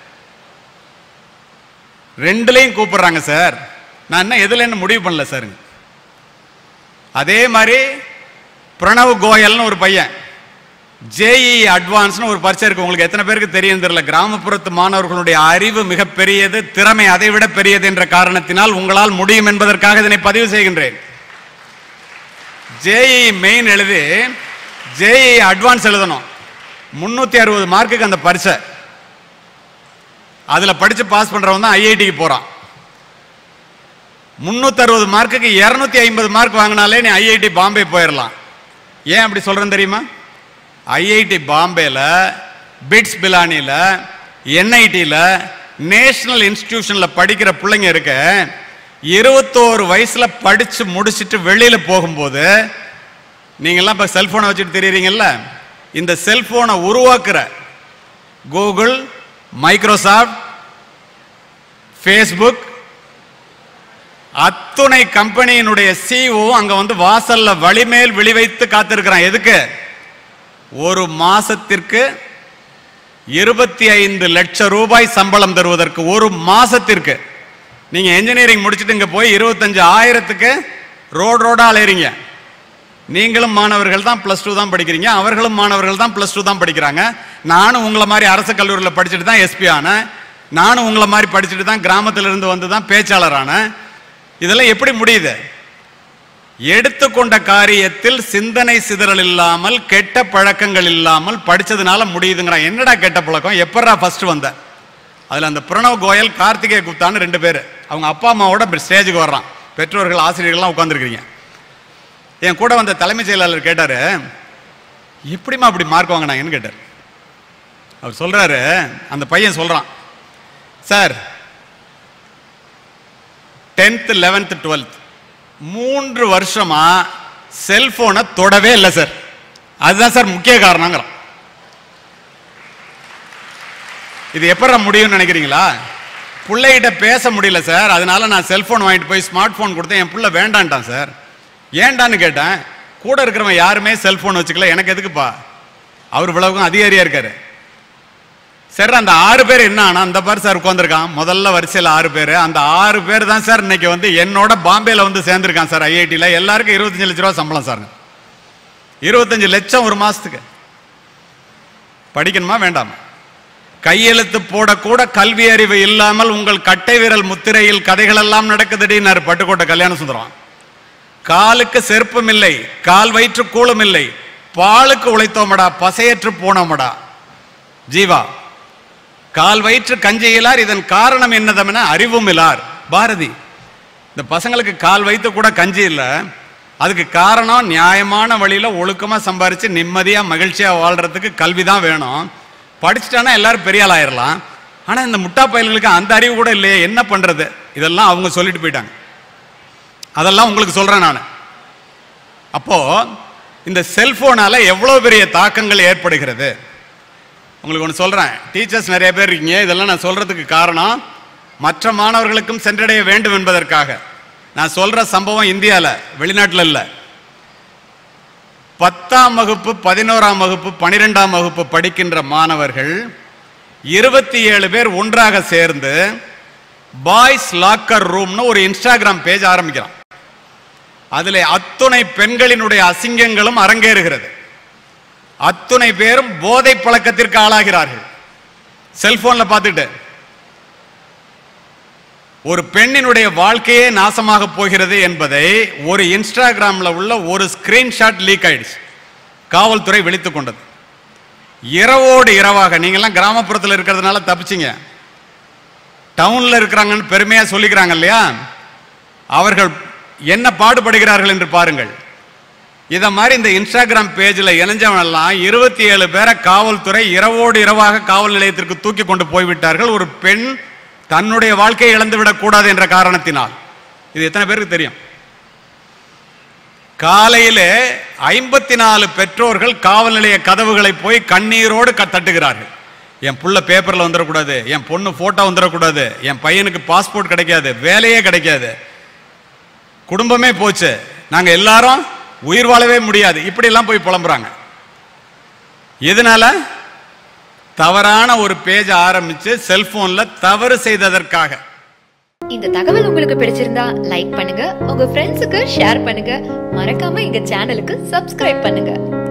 ரெண்டுலேயும் கூப்பிடுறாங்க சார் நான் என்ன எதுல என்ன முடிவு பண்ணல சார் அதே மாதிரி பிரணவ் கோயல்னு ஒரு பையன் ஜேஇ அட்வான்ஸ்னு ஒரு பரீட்சை இருக்கு உங்களுக்கு எத்தனை பேருக்கு தெரியும் தெரியல கிராமப்புறத்து மாணவர்களுடைய அறிவு மிக பெரியது திறமை அதை விட பெரியது என்ற காரணத்தினால் உங்களால் முடியும் என்பதற்காக இதனை பதிவு செய்கின்றேன் ஜேஇ மெயின் எழுதி ஜேஇ அட்வான்ஸ் எழுதணும் முன்னூத்தி அறுபது மார்க்குக்கு அந்த பரீட்சை அதுல படிச்சு பாஸ் பண்றவன் தான் ஐஐடிக்கு போறான் முன்னூத்தி அறுபது மார்க்குக்கு இருநூத்தி ஐம்பது மார்க் வாங்கினாலே நீ ஐஐடி பாம்பே போயிடலாம் ஏன் அப்படி சொல்றேன் தெரியுமா ஐஐடி பாம்பேல பிட்ஸ் பிலானியில் என்ஐடியில் நேஷனல் இன்ஸ்டிடியூஷனில் படிக்கிற பிள்ளைங்க இருக்க இருபத்தோரு வயசுல படிச்சு முடிச்சிட்டு வெளியில போகும்போது நீங்கெல்லாம் இப்போ செல்போனை வச்சுட்டு தெரியுறீங்கல்ல இந்த செல்போனை உருவாக்குற கூகுள் மைக்ரோசாஃப்ட் ஃபேஸ்புக் அத்துணை கம்பெனியினுடைய சிஓ அங்க வந்து வாசல்ல வழிமேல் விழி வைத்து காத்திருக்கிறான் எதுக்கு ஒரு மாசத்திற்கு இருபத்தி ஐந்து லட்சம் ரூபாய் சம்பளம் தருவதற்கு ஒரு மாசத்திற்கு நீங்க இன்ஜினியரிங் முடிச்சுட்டு இங்க போய் இருபத்தஞ்சு ஆயிரத்துக்கு ரோடு ரோடா அலையறீங்க நீங்களும் மாணவர்கள் தான் ப்ளஸ் டூ தான் படிக்கிறீங்க அவர்களும் மாணவர்கள் தான் ப்ளஸ் டூ தான் படிக்கிறாங்க நானும் உங்களை மாதிரி அரசு கல்லூரியில் படிச்சுட்டு தான் எஸ்பி ஆனேன் நானும் உங்களை மாதிரி படிச்சுட்டு தான் கிராமத்துல இருந்து வந்து தான் பேச்சாளர் ஆனேன் இதெல்லாம் எப்படி முடியுது எடுத்துக்கொண்ட காரியத்தில் சிந்தனை சிதறல் இல்லாமல் கெட்ட பழக்கங்கள் இல்லாமல் படிச்சதுனால முடியுதுங்கிறான் என்னடா கெட்ட பழக்கம் எப்படா ஃபர்ஸ்ட் வந்த அதுல அந்த பிரணவ் கோயல் கார்த்திகே குப்தான்னு ரெண்டு பேர் அவங்க அப்பா அம்மாவோட ஸ்டேஜுக்கு வர்றான் பெற்றோர்கள் ஆசிரியர்கள்லாம் உட்காந்துருக்கிறீங்க என் கூட வந்த தலைமைச் செயலாளர் கேட்டாரு எப்படிம்மா அப்படி மார்க் வாங்கினாங்கன்னு கேட்டார் அவர் சொல்றாரு அந்த பையன் சொல்றான் சார் டென்த் லெவன்த் டுவெல்த் மூன்று வருஷமா செல்போனை தொடவே இல்லை சார் அதுதான் சார் முக்கிய காரணங்கிறான் இது எப்படா முடியும்னு நினைக்கிறீங்களா பிள்ளைகிட்ட பேச முடியல சார் அதனால நான் செல்போன் வாங்கிட்டு போய் ஸ்மார்ட் போன் கொடுத்தேன் என் பிள்ளை வேண்டான்ட்டான் சார் ஏன்டான்னு கேட்டேன் கூட இருக்கிறவன் யாருமே செல்போன் வச்சுக்கல எனக்கு எதுக்குப்பா அவர் இவ்வளவுக்கும் அதிகாரியா இருக்காரு சரி அந்த ஆறு பேர் என்ன ஆனா அந்த பாரு சார் உட்காந்துருக்கான் முதல்ல வரிசையில் ஆறு பேர் அந்த ஆறு பேர் தான் சார் இன்னைக்கு வந்து என்னோட பாம்பேல வந்து சேர்ந்திருக்கான் சார் ஐஐடியில் எல்லாருக்கும் இருபத்தஞ்சு லட்ச ரூபா சம்பளம் சார் இருபத்தஞ்சு லட்சம் ஒரு மாசத்துக்கு படிக்கணுமா வேண்டாமா கையெழுத்து போடக்கூட கல்வி அறிவு இல்லாமல் உங்கள் கட்டை விரல் முத்திரையில் கதைகள் எல்லாம் நடக்குதுடினார் பட்டுக்கோட்டை கல்யாண சுந்தரம் காலுக்கு செருப்பும் இல்லை கால் வயிற்று கூழும் இல்லை பாலுக்கு உழைத்தோமடா பசையற்று போனோமடா ஜீவா கால் வயிற்று கஞ்சியிலார் இதன் காரணம் என்னதமென அறிவும் இல்லார் பாரதி இந்த பசங்களுக்கு கால் வைத்து கூட கஞ்சி இல்லை அதுக்கு காரணம் நியாயமான வழியில ஒழுக்கமா சம்பாரிச்சு நிம்மதியா மகிழ்ச்சியா வாழ்றதுக்கு கல்வி தான் வேணும் படிச்சுட்டானா எல்லாரும் பெரிய ஆள் ஆயிரலாம் ஆனா இந்த முட்டா பயல்களுக்கு அந்த அறிவு கூட இல்லையே என்ன பண்றது இதெல்லாம் அவங்க சொல்லிட்டு போயிட்டாங்க அதெல்லாம் உங்களுக்கு சொல்றேன் நான் அப்போ இந்த செல்போனால எவ்வளவு பெரிய தாக்கங்கள் ஏற்படுகிறது உங்களுக்கு ஒன்று சொல்றேன் டீச்சர்ஸ் நிறைய பேர் இருக்கீங்க இதெல்லாம் நான் சொல்றதுக்கு காரணம் மற்ற மாணவர்களுக்கும் சென்றடைய வேண்டும் என்பதற்காக நான் சொல்ற சம்பவம் இந்தியாவில் வெளிநாட்டில் இல்லை பத்தாம் வகுப்பு பதினோராம் வகுப்பு பனிரெண்டாம் வகுப்பு படிக்கின்ற மாணவர்கள் இருபத்தி ஏழு பேர் ஒன்றாக சேர்ந்து பாய்ஸ் லாக்கர் ரூம்னு ஒரு இன்ஸ்டாகிராம் பேஜ் ஆரம்பிக்கிறான் அதிலே அத்துணை பெண்களினுடைய அசிங்கங்களும் அரங்கேறுகிறது அத்துணை பேரும் போதை பழக்கத்திற்கு ஆளாகிறார்கள் செல்போன்ல பார்த்துட்டு ஒரு பெண்ணினுடைய வாழ்க்கையே நாசமாக போகிறது என்பதை ஒரு இன்ஸ்டாகிராம்ல உள்ள ஒரு ஸ்கிரீன்ஷாட் லீக் ஆயிடுச்சு காவல்துறை விழித்துக் கொண்டது இரவோடு இரவாக நீங்கெல்லாம் கிராமப்புறத்தில் இருக்கிறதுனால தப்பிச்சிங்க டவுன்ல இருக்கிறாங்கன்னு பெருமையா சொல்லிக்கிறாங்க இல்லையா அவர்கள் என்ன பாடுபடுகிறார்கள் என்று பாருங்கள் இத மாதிரி இந்த இன்ஸ்டாகிராம் பேஜில் இணைஞ்சவனெல்லாம் இருபத்தி ஏழு பேரை காவல்துறை இரவோடு இரவாக காவல் நிலையத்திற்கு தூக்கி கொண்டு போய்விட்டார்கள் ஒரு பெண் தன்னுடைய வாழ்க்கையை இழந்துவிடக் கூடாது என்ற காரணத்தினால் இது எத்தனை பேருக்கு தெரியும் காலையிலே ஐம்பத்தி நாலு பெற்றோர்கள் காவல் நிலைய கதவுகளை போய் கண்ணீரோடு க- தட்டுகிறார்கள் என் புள்ள பேப்பர்ல வந்துடக்கூடாது என் பொண்ணு போட்டோ வந்துடக்கூடாது என் பையனுக்கு பாஸ்போர்ட் கிடைக்காது வேலையே கிடைக்காது குடும்பமே போச்சு நாங்க எல்லாரும் உயிர் வாழவே முடியாது இப்படி எல்லாம் போய் புலம்புறாங்க எதனால தவறான ஒரு பேஜ் ஆரம்பிச்சு செல்போன்ல தவறு செய்ததற்காக இந்த தகவல் உங்களுக்கு பிடிச்சிருந்தா லைக் பண்ணுங்க உங்க ஃப்ரெண்ட்ஸுக்கு ஷேர் பண்ணுங்க மறக்காம எங்க சேனலுக்கு சப்ஸ்கிரைப் பண்ணுங்க